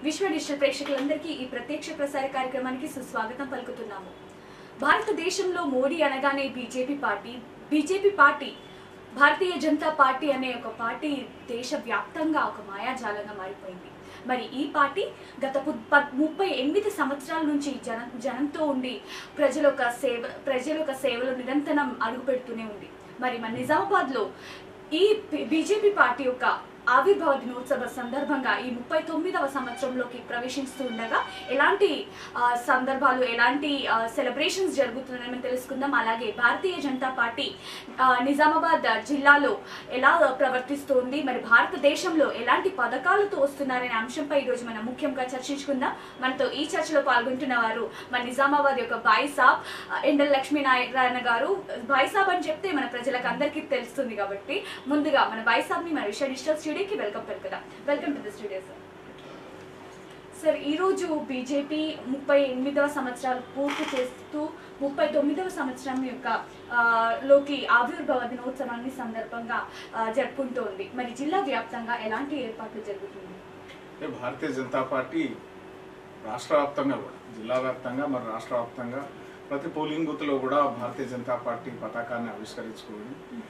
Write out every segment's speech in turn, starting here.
విశ్వ డిజిటల్ ప్రేక్షకులందరికీ ఈ ప్రత్యక్ష ప్రసార కార్యక్రమానికి సుస్వాగతం పలుకుతున్నాము భారతదేశంలో మోడీ అనగానే BJP party BJP party Bharatiya Janata party అనే ఒక పార్టీ దేశవ్యాప్తంగా ఒక మాయాజాలంగా మారిపోయింది మరి ఈ పార్టీ గత పు- ప- ముప్పై ఎనిమిది సంవత్సరాల నుంచి జన జనంతో ఉండి ప్రజల యొక్క సేవ ప్రజల యొక్క సేవలు నిరంతరం అడుగుపెడుతూనే ఉంది మరి మన నిజామాబాద్లో ఈ బీజేపీ పార్టీ యొక్క ఆవిర్భావ దినోత్సవ సందర్భంగా ఈ ముప్పై తొమ్మిదవ సంవత్సరంలోకి ప్రవేశిస్తూ ఉండగా ఎలాంటి ఆ, సందర్భాలు ఎలాంటి సెలబ్రేషన్స్ జరుగుతున్నాయని తెలుసుకుందాం అలాగే భారతీయ జనతా పార్టీ ఆ, నిజామాబాద్ జిల్లాలో ఎలా ప్రవర్తిస్తోంది మరి భారతదేశంలో ఎలాంటి పథకాలతో వస్తున్నారనే అంశంపై ఈరోజు మనం ముఖ్యంగా చర్చించుకుందాం మనతో ఈ చర్చలో పాల్గొంటున్న వారు మన నిజామాబాద్ యొక్క బాయిసాబ్ ఎండల లక్ష్మీనారాయణ గారు బాయిసాబ్ అని చెప్తే మన ప్రజలకు అందరికీ తెలుస్తుంది కాబట్టి ముందుగా మన బాయిసాబ్ని మన విషయ డిజిటల్ స్టూడియోకి వెల్కమ్ పలుకుదాం welcome to the studio sir sir ఈరోజు బీజేపీ ముప్పై ఎనిమిదవ సంవత్సరాలు పూర్తి చేస్తూ ముప్పై తొమ్మిదవ సంవత్సరం యొక్క ఆ, లోకి ఆవిర్భావ దినోత్సవాన్ని సందర్భంగా ఆ, జరుపుకుంటోంది మరి జిల్లా వ్యాప్తంగా ఎలాంటి ఏర్పాట్లు జరుగుతుంది అంటే భారతీయ జనతా పార్టీ రాష్ట్ర వ్యాప్తంగా కూడా జిల్లా వ్యాప్తంగా మరి రాష్ట్ర వ్యాప్తంగా ప్రతి పోలింగ్ బూత్లో కూడా భారతీయ జనతా పార్టీ పతాకాన్ని ఆవిష్కరించుకొని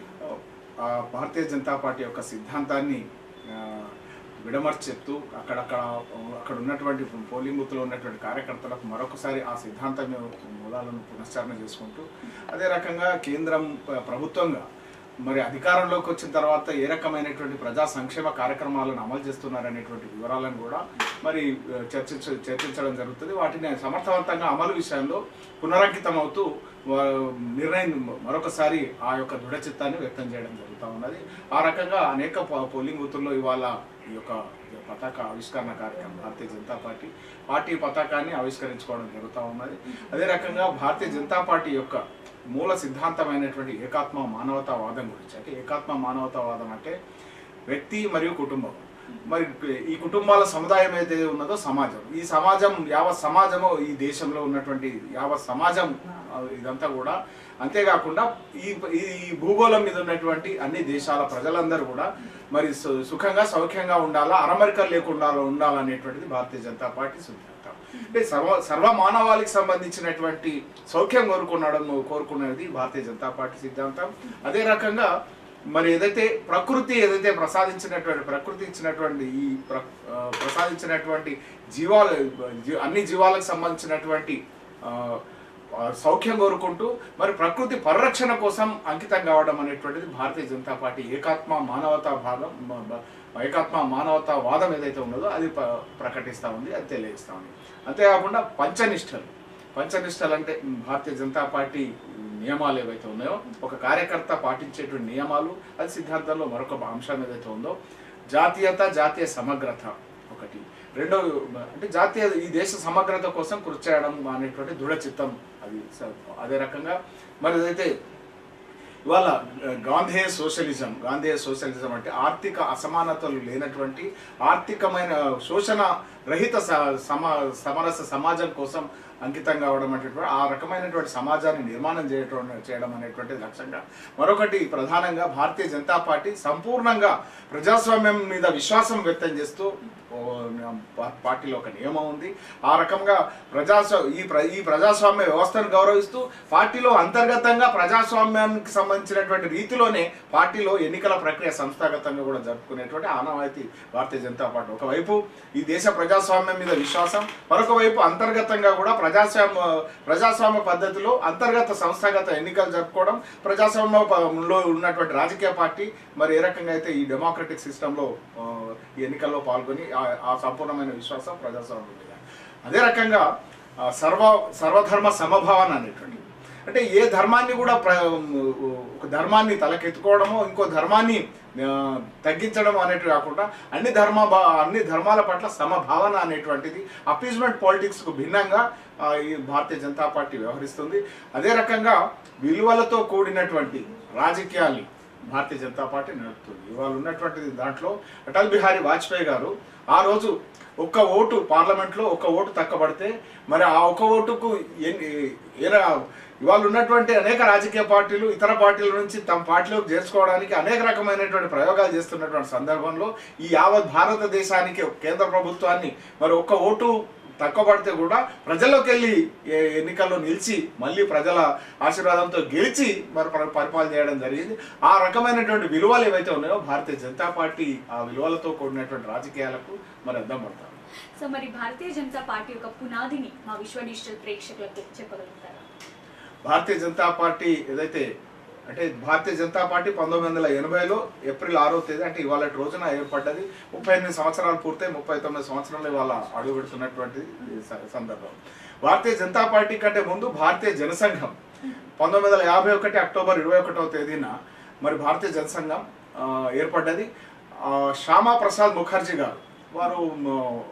ఆ భారతీయ జనతా పార్టీ యొక్క సిద్ధాంతాన్ని ఆ, విడమర్చి చెప్తూ అక్కడక్కడ అక్కడ ఉన్నటువంటి పోలింగ్ బూత్లో ఉన్నటువంటి కార్యకర్తలకు మరొకసారి ఆ సిద్ధాంతం మూలాలను పునశ్చరణ చేసుకుంటూ అదే రకంగా కేంద్రం ప్ర- ప్రభుత్వంగా మరి అధికారంలోకి వచ్చిన తర్వాత ఏ రకమైనటువంటి ప్రజా సంక్షేమ కార్యక్రమాలను అమలు చేస్తున్నారనేటువంటి వివరాలను కూడా మరి ఆ, చర్చించ చర్చించడం జరుగుతుంది వాటిని సమర్థవంతంగా అమలు విషయంలో పునరంకితం అవుతూ వా- నిర్ణయం మరొకసారి ఆ యొక్క దృఢ చిత్తాన్ని వ్యక్తం చేయడం జరుగుతూ ఉన్నది ఆ రకంగా అనేక పో- పోలింగ్ బూతుల్లో ఇవాళ ఈ యొక్క పతాక ఆవిష్కరణ కార్యక్రమం భారతీయ జనతా పార్టీ పార్టీ పతాకాన్ని ఆవిష్కరించుకోవడం జరుగుతూ ఉన్నది అదే రకంగా భారతీయ జనతా పార్టీ యొక్క మూల సిద్ధాంతమైనటువంటి ఏకాత్మ మానవతావాదం గురించి అంటే ఏకాత్మ మానవతావాదం అంటే వ్యక్తి మరియు కుటుంబం మరి ఈ కుటుంబాల సముదాయం ఏదైతే ఉన్నదో సమాజం ఈ సమాజం యావత్ సమాజము ఈ దేశంలో ఉన్నటువంటి యావత్ సమాజం ఆ, ఇదంతా కూడా అంతేకాకుండా ఈ ఈ ఈ భూగోళం మీద ఉన్నటువంటి అన్ని దేశాల ప్రజలందరూ కూడా మరి సు- సుఖంగా సౌఖ్యంగా ఉండాలా అరమరికలు లేకుండా ఉండాలనేటువంటిది భారతీయ జనతా పార్టీ సిద్ధాంతం అంటే సర్వ సర్వ మానవాళికి సంబంధించినటువంటి సౌఖ్యం కోరుకునడం కోరుకునేది భారతీయ జనతా పార్టీ సిద్ధాంతం అదే రకంగా మరి ఏదైతే ప్రకృతి ఏదైతే ప్రసాదించినటువంటి ప్రకృతి ఇచ్చినటువంటి ఈ ప్ర ఆ, ప్రసాదించినటువంటి జీవాలు జీ- అన్ని జీవాలకు సంబంధించినటువంటి ఆ, ఆ, సౌఖ్యం కోరుకుంటూ మరి ప్రకృతి పరిరక్షణ కోసం అంకితం కావడం అనేటువంటిది భారతీయ జనతా పార్టీ ఏకాత్మ మానవతా భాగం మ- మ- ఏకాత్మ మానవతా వాదం ఏదైతే ఉన్నదో అది ప- ప్రకటిస్తూ ఉంది అది తెలియజేస్తూ ఉంది అంతేకాకుండా పంచనిష్టలు పంచనిష్టలు అంటే మ్, భారతీయ జనతా పార్టీ నియమాలు ఏవైతే ఉన్నాయో ఒక కార్యకర్త పాటించేటువంటి నియమాలు అది సిద్ధాంతంలో మరొక అంశం ఏదైతే ఉందో జాతీయత జాతీయ సమగ్రత ఒకటి రెండో అంటే జాతీయ ఈ దేశ సమగ్రత కోసం కృషి చేయడం అనేటువంటి దృఢ చిత్తం అది స- అదే రకంగా మరి ఏదైతే ఇవాళ ఆ, గాంధేయ సోషలిజం గాంధేయ సోషలిజం అంటే ఆర్థిక అసమానతలు లేనటువంటి ఆర్థికమైన శోషణ రహిత స- సమా సమరస సమాజం కోసం అంకితం కావడం అనేటువంటి ఆ రకమైనటువంటి సమాజాన్ని నిర్మాణం చేయటం చేయడం అనేటువంటి లక్ష్యంగా మరొకటి ప్రధానంగా భారతీయ జనతా పార్టీ సంపూర్ణంగా ప్రజాస్వామ్యం మీద విశ్వాసం వ్యక్తం చేస్తూ ఓ, పా- పార్టీలో ఒక నియమం ఉంది ఆ రకంగా ప్రజాస్వా ఈ ప్ర ఈ ప్రజాస్వామ్య వ్యవస్థను గౌరవిస్తూ పార్టీలో అంతర్గతంగా ప్రజాస్వామ్యానికి సంబంధించినటువంటి రీతిలోనే పార్టీలో ఎన్నికల ప్రక్రియ సంస్థాగతంగా కూడా జరుపుకునేటువంటి ఆనవాయితీ భారతీయ జనతా పార్టీ ఒకవైపు ఈ దేశ ప్రజాస్వామ్యం మీద విశ్వాసం మరొక వైపు అంతర్గతంగా కూడా ప్రజాస్వామ్య ప్రజాస్వామ్య పద్ధతిలో అంతర్గత సంస్థాగత ఎన్నికలు జరుపుకోవడం ప్రజాస్వామ్యంలో ఉన్నటువంటి రాజకీయ పార్టీ మరి ఏ రకంగా అయితే ఈ డెమోక్రటిక్ సిస్టంలో ఆ, ఈ ఎన్నికల్లో పాల్గొని ఆ- ఆ సంపూర్ణమైన విశ్వాసం ప్రజాస్వామ్యం మీద అదే రకంగా ఆ, సర్వ సర్వధర్మ సమభావన అనేటువంటి అంటే ఏ ధర్మాన్ని కూడా ప్ర ఒక ధర్మాన్ని తలకెత్తుకోవడమో ఇంకో ధర్మాన్ని ఆ, తగ్గించడం అనేటివి కాకుండా అన్ని ధర్మ భా- అన్ని ధర్మాల పట్ల సమభావన అనేటువంటిది అపీజ్మెంట్ పాలిటిక్స్కు భిన్నంగా ఆ, ఈ భారతీయ జనతా పార్టీ వ్యవహరిస్తుంది అదే రకంగా విలువలతో కూడినటువంటి రాజకీయాల్ని భారతీయ జనతా పార్టీ నడుపుతుంది ఇవాళ ఉన్నటువంటి దాంట్లో అటల్ బిహారీ వాజ్పేయి గారు ఆ రోజు ఒక్క ఓటు పార్లమెంట్లో ఒక్క ఓటు తక్కబడితే మరి ఆ ఒక్క ఓటుకు ఎన్ని ఏరా ఇవాళ ఉన్నటువంటి అనేక రాజకీయ పార్టీలు ఇతర పార్టీల నుంచి తమ పార్టీలోకి చేర్చుకోవడానికి అనేక రకమైనటువంటి ప్రయోగాలు చేస్తున్నటువంటి సందర్భంలో ఈ యావత్ భారతదేశానికి కేంద్ర ప్రభుత్వాన్ని మరి ఒక్క ఓటు తక్కువ పడితే కూడా ప్రజల్లోకి వెళ్ళి ఏ- ఎన్నికల్లో నిలిచి మళ్ళీ ప్రజల ఆశీర్వాదంతో గెలిచి మరి పరి- పరిపాలన చేయడం జరిగింది ఆ రకమైనటువంటి విలువలు ఏవైతే ఉన్నాయో భారతీయ జనతా పార్టీ ఆ విలువలతో కూడినటువంటి రాజకీయాలకు మరి అర్థం పడతారు సో మరి భారతీయ జనతా పార్టీ యొక్క పునాదిని మా విశ్వ డిజిటల్ ప్రేక్షకులకు చెప్పగలుగుతారా భారతీయ జనతా పార్టీ ఏదైతే అంటే భారతీయ జనతా పార్టీ పంతొమ్మిది వందల ఎనభైలో ఏప్రిల్ ఆరో తేదీ అంటే ఇవాళ రోజున ఏర్పడ్డది ముప్పై ఎనిమిది సంవత్సరాలు పూర్తయి ముప్పై తొమ్మిది సంవత్సరాలు ఇవాళ అడుగు పెడుతున్నటువంటి స- సందర్భం భారతీయ జనతా పార్టీ కంటే ముందు భారతీయ జనసంఘం పంతొమ్మిది వందల యాభై ఒకటి అక్టోబర్ ఇరవై ఒకటవ తేదీన మరి భారతీయ జనసంఘం ఆ, ఏర్పడ్డది ఆ, శ్యామా ప్రసాద్ ముఖర్జీ గారు వారు మ,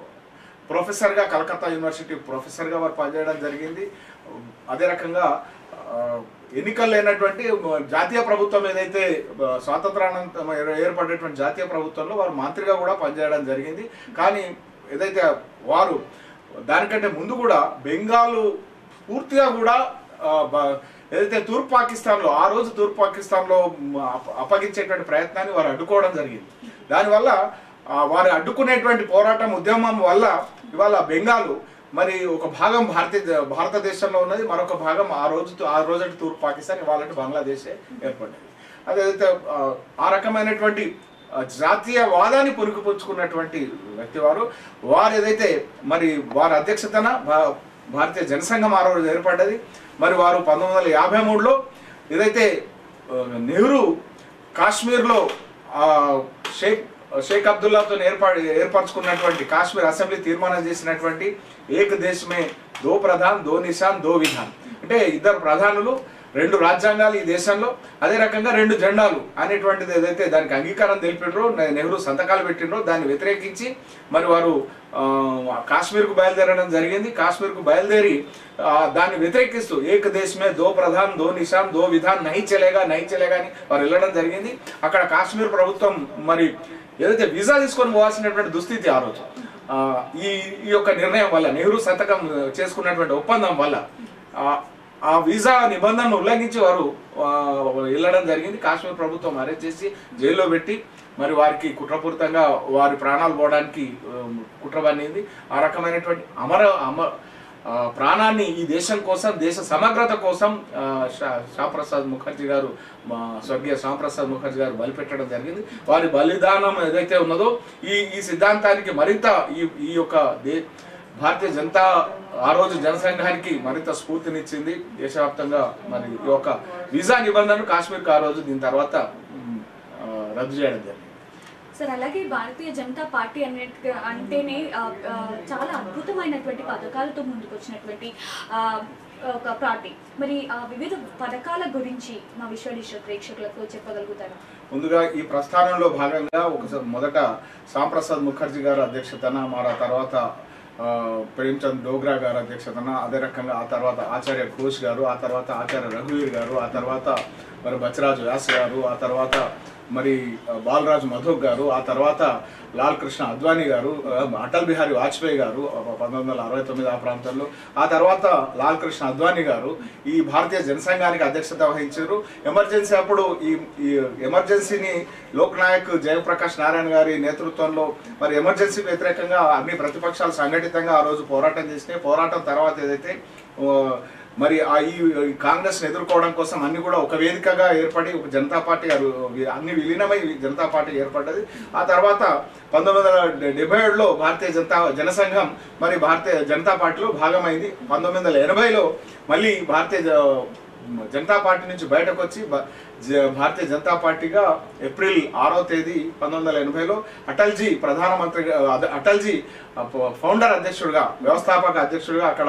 ప్రొఫెసర్గా కలకత్తా యూనివర్సిటీ ప్రొఫెసర్గా వారు పనిచేయడం జరిగింది అదే రకంగా ఆ, ఎన్నికలు లేనటువంటి జాతీయ ప్రభుత్వం ఏదైతే ఆ, స్వాతంత్రానంతరం ఏర్- ఏర్పడేటువంటి జాతీయ ప్రభుత్వంలో వారు మంత్రిగా కూడా పనిచేయడం జరిగింది కానీ ఏదైతే వారు దానికంటే ముందు కూడా బెంగాల్ పూర్తిగా కూడా ఆ, బ- ఏదైతే తూర్పు పాకిస్తాన్లో ఆ రోజు తూర్పు పాకిస్తాన్లో మ్, అప- అప్పగించేటువంటి ప్రయత్నాన్ని వారు అడ్డుకోవడం జరిగింది దానివల్ల ఆ, వారు అడ్డుకునేటువంటి పోరాటం ఉద్యమం వల్ల ఇవాళ బెంగాల్ మరి ఒక భాగం భారతీయ భారతదేశంలో ఉన్నది మరొక భాగం ఆ రోజు ఆ రోజు తూర్పు పాకిస్తాన్ ఇవాళ బంగ్లాదేశ్ ఏర్పడ్డది అదైతే ఆ, ఆ రకమైనటువంటి ఆ, జాతీయవాదాన్ని పురుకుపుచ్చుకున్నటువంటి వ్యక్తి వారు వారు ఏదైతే మరి వారి అధ్యక్షతన భా- భారతీయ జనసంఘం ఆ రోజు ఏర్పడ్డది మరి వారు పంతొమ్మిది వందల యాభై మూడులో ఏదైతే ఆ, నెహ్రూ కాశ్మీర్లో ఆ, షేక్ షేక్ అబ్దుల్లాతో ఏర్పాటు ఏర్పరచుకున్నటువంటి కాశ్మీర్ అసెంబ్లీ తీర్మానం చేసినటువంటి ఏక్ దేశ్ మే దో ప్రధాన్ దో నిషాన్ దో విధాన్ అంటే ఇద్దరు ప్రధానులు రెండు రాజ్యాంగాలు ఈ దేశంలో అదే రకంగా రెండు జెండాలు అనేటువంటిది ఏదైతే దానికి అంగీకారం తెలిపినరో నెహ్రూ సంతకాలు పెట్టినరో దాన్ని వ్యతిరేకించి మరి వారు ఆ, కాశ్మీర్కు బయలుదేరడం జరిగింది కాశ్మీర్కు బయలుదేరి ఆ, దాన్ని వ్యతిరేకిస్తూ ఏక దేశమే దో ప్రధాన్ దో నిషాన్ దో విధాన్ నహి చలేగా నహి చలేగా అని వారు వెళ్ళడం జరిగింది అక్కడ కాశ్మీర్ ప్రభుత్వం మరి ఏదైతే వీసా తీసుకొని పోవాల్సినటువంటి దుస్థితి ఆ రోజు ఆ, ఈ ఈ యొక్క నిర్ణయం వల్ల నెహ్రూ సంతకం చేసుకున్నటువంటి ఒప్పందం వల్ల ఆ, ఆ వీసా నిబంధనను ఉల్లంఘించి వారు ఆ, వెళ్ళడం జరిగింది కాశ్మీర్ ప్రభుత్వం అరెస్ట్ చేసి జైల్లో పెట్టి మరి వారికి కుట్రపూరితంగా వారి ప్రాణాలు పోవడానికి ఆ, కుట్ర పన్నింది ఆ రకమైనటువంటి అమర అమర ఆ, ప్రాణాన్ని ఈ దేశం కోసం దేశ సమగ్రత కోసం ఆ, షా- శ్యామప్రసాద్ ముఖర్జీ గారు మా స్వర్గీయ శ్యామప్రసాద్ ముఖర్జీ గారు బలిపెట్టడం జరిగింది వారి బలిదానం ఏదైతే ఉన్నదో ఈ ఈ సిద్ధాంతానికి మరింత ఈ ఈ యొక్క దే భారతీయ జనతా ఆ రోజు జనసంఘానికి మరింత స్ఫూర్తినిచ్చింది దేశవ్యాప్తంగా మరి ఈ యొక్క వీసా నిబంధనలు కాశ్మీర్కి ఆ రోజు దీని తర్వాత ఉమ్, ఆ, రద్దు చేయడం జరిగింది సార్ అలాగే భారతీయ జనతా పార్టీ అనే అంటేనే ఆ, ఆ, చాలా అద్భుతమైనటువంటి పథకాలతో ముందుకు వచ్చినటువంటి ఆ, ఒక పార్టీ మరి ఆ వివిధ పథకాల గురించి మా విశ్వడిష ప్రేక్షకులకు చెప్పగలుగుతారా ముందుగా ఈ ప్రస్థానంలో భాగంగా ఒకసారి మొదట శ్యాంప్రసాద్ ముఖర్జీ గారు అధ్యక్షతన మరి ఆ తర్వాత ఆ, ప్రేమ్చంద్ డోగ్రా గారు అధ్యక్షతన అదే రకంగా ఆ తర్వాత ఆచార్య ఘోష్ గారు ఆ తర్వాత ఆచార్య రఘువీర్ గారు ఆ తర్వాత మరి బచ్చరాజు వ్యాస్ గారు ఆ తర్వాత మరి ఆ, బాలరాజు మధోక్ గారు ఆ తర్వాత లాల్ కృష్ణ అద్వానీ గారు ఆ, అటల్ బిహారీ వాజ్పేయి గారు ఆ, పంతొమ్మిది వందల అరవై తొమ్మిది ఆ ప్రాంతంలో ఆ తర్వాత లాల్ కృష్ణ అద్వానీ గారు ఈ భారతీయ జనసంఘానికి అధ్యక్షత వహించారు ఎమర్జెన్సీ అప్పుడు ఈ ఈ ఎమర్జెన్సీని లోక్ నాయక్ జయప్రకాష్ నారాయణ గారి నేతృత్వంలో మరి ఎమర్జెన్సీకి వ్యతిరేకంగా అన్ని ప్రతిపక్షాలు సంఘటితంగా ఆ రోజు పోరాటం చేసినాయి పోరాటం తర్వాత ఏదైతే ఆ, మరి ఆ ఈ ఈ కాంగ్రెస్ ఎదుర్కోవడం కోసం అన్ని కూడా ఒక వేదికగా ఏర్పడి ఒక జనతా పార్టీ గారు అన్ని విలీనమై జనతా పార్టీ ఏర్పడ్డది ఆ తర్వాత పంతొమ్మిది వందల డెబ్బై ఏడులో భారతీయ జనతా జనసంఘం మరి భారతీయ జనతా పార్టీలో భాగమైంది పంతొమ్మిది వందల ఎనభైలో మళ్ళీ భారతీయ జ- జనతా పార్టీ నుంచి బయటకు వచ్చి బ- జ- భారతీయ జనతా పార్టీగా ఏప్రిల్ ఆరో తేదీ పంతొమ్మిది వందల ఎనభైలో అటల్జీ ప్రధానమంత్రిగా అద- అటల్జీ ఆ, ఫ- ఫౌండర్ అధ్యక్షుడిగా వ్యవస్థాపక అధ్యక్షుడిగా అక్కడ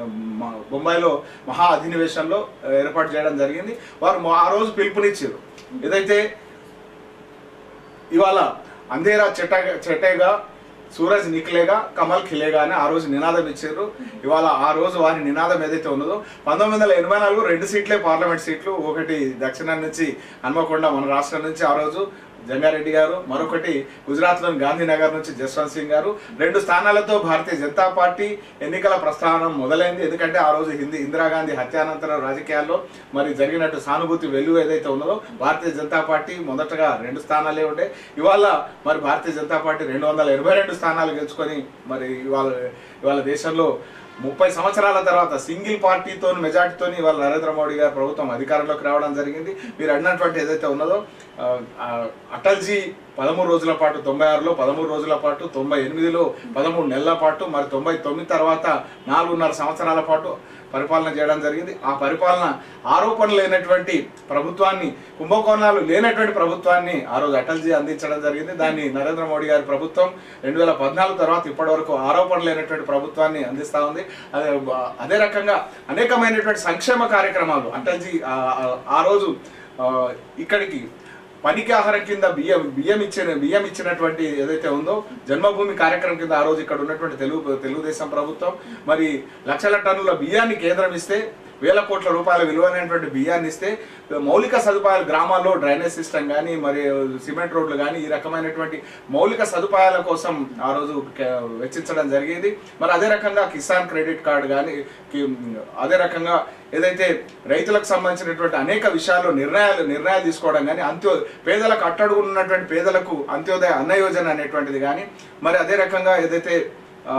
మ- బొంబాయిలో మహా అధినివేశంలో ఏర్పాటు చేయడం జరిగింది వారు మా- ఆ రోజు పిలుపునిచ్చారు ఏదైతే ఇవాళ అంధేరా చెట చెటేగా సూరజ్ నిక్లేగా కమల్ ఖిలేగా అని ఆ రోజు నినాదం ఇచ్చారు ఇవాళ ఆ రోజు వారి నినాదం ఏదైతే ఉన్నదో పంతొమ్మిది వందల ఎనభై నాలుగు రెండు సీట్లే పార్లమెంట్ సీట్లు ఒకటి దక్షిణం నుంచి హన్మకొండ మన రాష్ట్రం నుంచి ఆ రోజు జంగారెడ్డి గారు మరొకటి గుజరాత్లోని గాంధీనగర్ నుంచి జస్వంత్ సింగ్ గారు రెండు స్థానాలతో భారతీయ జనతా పార్టీ ఎన్నికల ప్రస్థానం మొదలైంది ఎందుకంటే ఆ రోజు హిందీ ఇందిరాగాంధీ హత్యానంతర రాజకీయాల్లో మరి జరిగినట్టు సానుభూతి వెలుగు ఏదైతే ఉన్నదో భారతీయ జనతా పార్టీ మొదటగా రెండు స్థానాలే ఉండే ఇవాళ మరి భారతీయ జనతా పార్టీ రెండు వందల ఎనభై రెండు స్థానాలు గెలుచుకొని మరి ఇవాళ ఇవాళ దేశంలో ముప్పై సంవత్సరాల తర్వాత సింగిల్ పార్టీతో మెజార్టీతో ఇవాళ నరేంద్ర మోడీ గారు ప్రభుత్వం అధికారంలోకి రావడం జరిగింది మీరు అడినటువంటి ఏదైతే ఉన్నదో ఆ, ఆ, అటల్జీ పదమూడు రోజుల పాటు తొంభై ఆరులో పదమూడు రోజుల పాటు తొంభై ఎనిమిదిలో పదమూడు నెలల పాటు మరి తొంభై తొమ్మిది తర్వాత నాలుగున్నర సంవత్సరాల పాటు పరిపాలన చేయడం జరిగింది ఆ పరిపాలన ఆరోపణలు లేనటువంటి ప్రభుత్వాన్ని కుంభకోణాలు లేనటువంటి ప్రభుత్వాన్ని ఆ రోజు అటల్జీ అందించడం జరిగింది దాన్ని నరేంద్ర మోడీ గారి ప్రభుత్వం రెండు వేల పద్నాలుగు తర్వాత ఇప్పటి వరకు ఆరోపణలు లేనటువంటి ప్రభుత్వాన్ని అందిస్తా ఉంది అదే అదే రకంగా అనేకమైనటువంటి సంక్షేమ కార్యక్రమాలు అటల్జీ ఆ- ఆ- ఆ రోజు ఆ, ఇక్కడికి పనికి ఆహారం కింద బియ్యం బియ్యం ఇచ్చిన బియ్యం ఇచ్చినటువంటి ఏదైతే ఉందో జన్మభూమి కార్యక్రమం కింద ఆ రోజు ఇక్కడ ఉన్నటువంటి తెలుగు తెలుగుదేశం ప్రభుత్వం మరి లక్షల టన్నుల బియ్యాన్ని కేంద్రం ఇస్తే వేల కోట్ల రూపాయల విలువైనటువంటి బియ్యాన్ని ఇస్తే మౌలిక సదుపాయాలు గ్రామాల్లో డ్రైనేజ్ సిస్టమ్ కానీ మరి సిమెంట్ రోడ్లు కానీ ఈ రకమైనటువంటి మౌలిక సదుపాయాల కోసం ఆ రోజు కే- వెచ్చించడం జరిగింది మరి అదే రకంగా కిసాన్ క్రెడిట్ కార్డు కానీ కి- అదే రకంగా ఏదైతే రైతులకు సంబంధించినటువంటి అనేక విషయాల్లో నిర్ణయాలు నిర్ణయాలు తీసుకోవడం కానీ అంత్యో పేదలకు అట్టడుగు ఉన్నటువంటి పేదలకు అంత్యోదయ అన్న యోజన అనేటువంటిది కానీ మరి అదే రకంగా ఏదైతే ఆ,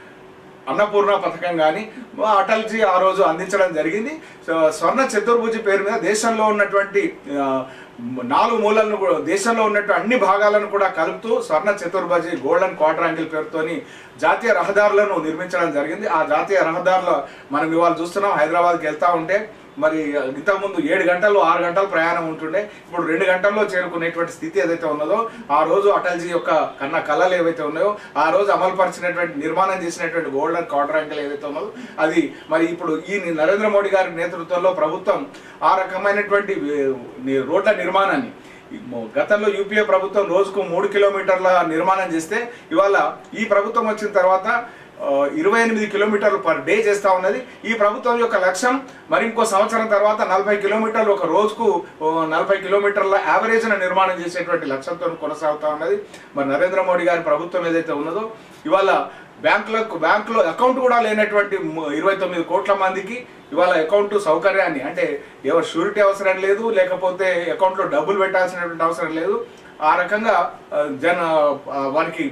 అన్నపూర్ణ పథకం కానీ అటల్జీ ఆ రోజు అందించడం జరిగింది సో స్వర్ణ చతుర్భుజి పేరు మీద దేశంలో ఉన్నటువంటి ఆ, నాలుగు మూలలను కూడా దేశంలో ఉన్నటువంటి అన్ని భాగాలను కూడా కలుపుతూ స్వర్ణ చతుర్భుజి గోల్డెన్ క్వాడ్రాంగిల్ పేరుతోని జాతీయ రహదారులను నిర్మించడం జరిగింది ఆ జాతీయ రహదారుల మనం ఇవాళ చూస్తున్నాం హైదరాబాద్కి వెళ్తా ఉంటే మరి ఇంతకుముందు ఏడు గంటలు ఆరు గంటలు ప్రయాణం ఉంటుండే ఇప్పుడు రెండు గంటల్లో చేరుకునేటువంటి స్థితి ఏదైతే ఉన్నదో ఆ రోజు అటల్జీ యొక్క కన్న కళలు ఏవైతే ఉన్నాయో ఆ రోజు అమలుపరిచినటువంటి నిర్మాణం చేసినటువంటి గోల్డెన్ క్వాడ్రాంగిల్ ఏదైతే ఉన్నదో అది మరి ఇప్పుడు ఈ నరేంద్ర మోడీ గారి నేతృత్వంలో ప్రభుత్వం ఆ రకమైనటువంటి వే- ని- రోడ్ల నిర్మాణాన్ని ఈ మొ- గతంలో యూపీఏ ప్రభుత్వం రోజుకు మూడు కిలోమీటర్ల నిర్మాణం చేస్తే ఇవాళ ఈ ప్రభుత్వం వచ్చిన తర్వాత ఆ, ఇరవై ఎనిమిది కిలోమీటర్లు పర్ డే చేస్తా ఉన్నది ఈ ప్రభుత్వం యొక్క లక్ష్యం మరి ఇంకో సంవత్సరం తర్వాత నలభై కిలోమీటర్లు ఒక రోజుకు ఓ, నలభై కిలోమీటర్ల యావరేజ్ నిర్మాణం చేసేటువంటి లక్ష్యంతో కొనసాగుతా ఉన్నది మరి నరేంద్ర మోడీ గారి ప్రభుత్వం ఏదైతే ఉన్నదో ఇవాళ బ్యాంకులకు బ్యాంకులో అకౌంట్ కూడా లేనటువంటి ము- ఇరవై తొమ్మిది కోట్ల మందికి ఇవాళ అకౌంట్ సౌకర్యాన్ని అంటే ఎవరు షూరిటీ అవసరం లేదు లేకపోతే అకౌంట్లో డబ్బులు పెట్టాల్సినటువంటి అవసరం లేదు ఆ రకంగా ఆ, జన ఆ, వారికి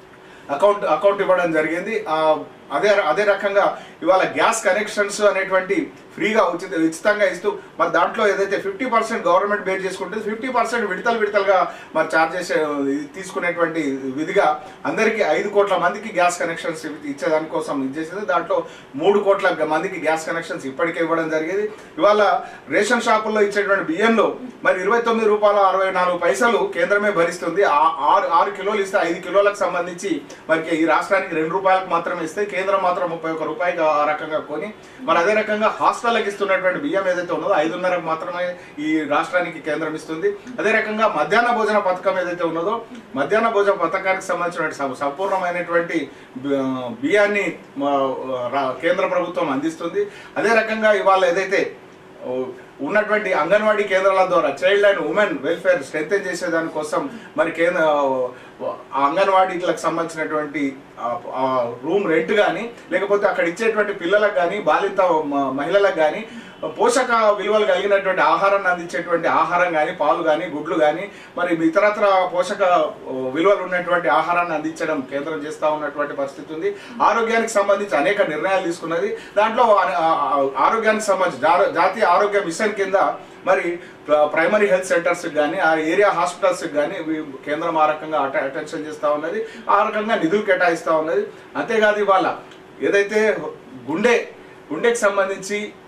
అకౌంట్ అకౌంట్ ఇవ్వడం జరిగింది ఆ, అదే అదే రకంగా ఇవాళ గ్యాస్ కనెక్షన్స్ అనేటువంటి ఫ్రీగా ఉచిత ఉచితంగా ఇస్తూ మరి దాంట్లో ఏదైతే ఫిఫ్టీ పర్సెంట్ గవర్నమెంట్ బేర్ చేసుకుంటే ఫిఫ్టీ పర్సెంట్ విడతలు విడతలుగా మరి చార్జ్ చేసే తీసుకునేటువంటి విధిగా అందరికీ ఐదు కోట్ల మందికి గ్యాస్ కనెక్షన్స్ ఇచ్చేదానికోసం ఇది చేసేది దాంట్లో మూడు కోట్ల మందికి గ్యాస్ కనెక్షన్స్ ఇప్పటికే ఇవ్వడం జరిగేది ఇవాళ రేషన్ షాపుల్లో ఇచ్చేటువంటి బియ్యంలో మరి ఇరవై తొమ్మిది రూపాయల అరవై నాలుగు పైసలు కేంద్రమే భరిస్తుంది ఆ- ఆరు ఆరు కిలోలు ఇస్తే ఐదు కిలోలకు సంబంధించి మరి ఈ రాష్ట్రానికి రెండు రూపాయలకు మాత్రమే ఇస్తే కేంద్రం మాత్రం ముప్పై ఒక్క రూపాయికి ఆ రకంగా కొని మరి అదే రకంగా హాస్టల్కి ఇస్తున్నటువంటి బియ్యం ఏదైతే ఉన్నదో ఐదున్నరకు మాత్రమే ఈ రాష్ట్రానికి కేంద్రం ఇస్తుంది అదే రకంగా మధ్యాహ్న భోజన పథకం ఏదైతే ఉన్నదో మధ్యాహ్న భోజన పథకానికి సంబంధించినటువంటి సం- సంపూర్ణమైనటువంటి బి- బియ్యాన్ని మా, రా- కేంద్ర ప్రభుత్వం అందిస్తుంది అదే రకంగా ఇవాళ ఏదైతే ఓ, ఉన్నటువంటి అంగన్వాడీ కేంద్రాల ద్వారా చైల్డ్ అండ్ ఉమెన్ వెల్ఫేర్ స్ట్రెంగ్ చేసేదాని కోసం మరి కేంద్ర ఆ అంగన్వాడీలకు సంబంధించినటువంటి ఆ- ఆ రూమ్ రెంట్ కానీ లేకపోతే అక్కడ ఇచ్చేటువంటి పిల్లలకు కానీ బాలింత మ- మహిళలకు కానీ పోషక విలువలు కలిగినటువంటి ఆహారాన్ని అందించేటువంటి ఆహారం కానీ పాలు కానీ గుడ్లు కానీ మరి ఇతరత్ర పోషక ఓ, విలువలు ఉన్నటువంటి ఆహారాన్ని అందించడం కేంద్రం చేస్తూ ఉన్నటువంటి పరిస్థితి ఉంది ఆరోగ్యానికి సంబంధించి అనేక నిర్ణయాలు తీసుకున్నది దాంట్లో ఆ- ఆ- ఆరోగ్యానికి సంబంధించి జా- జాతీయ ఆరోగ్య మిషన్ కింద మరి ప్ర- ప్రైమరీ హెల్త్ సెంటర్స్ కానీ ఆ ఏరియా హాస్పిటల్స్ కానీ కేంద్రం ఆ రకంగా అట- అటెన్షన్ చేస్తూ ఉన్నది ఆ రకంగా నిధులు కేటాయిస్తూ ఉన్నది అంతేకాదు ఇవాళ ఏదైతే గుండె గుండెకి సంబంధించి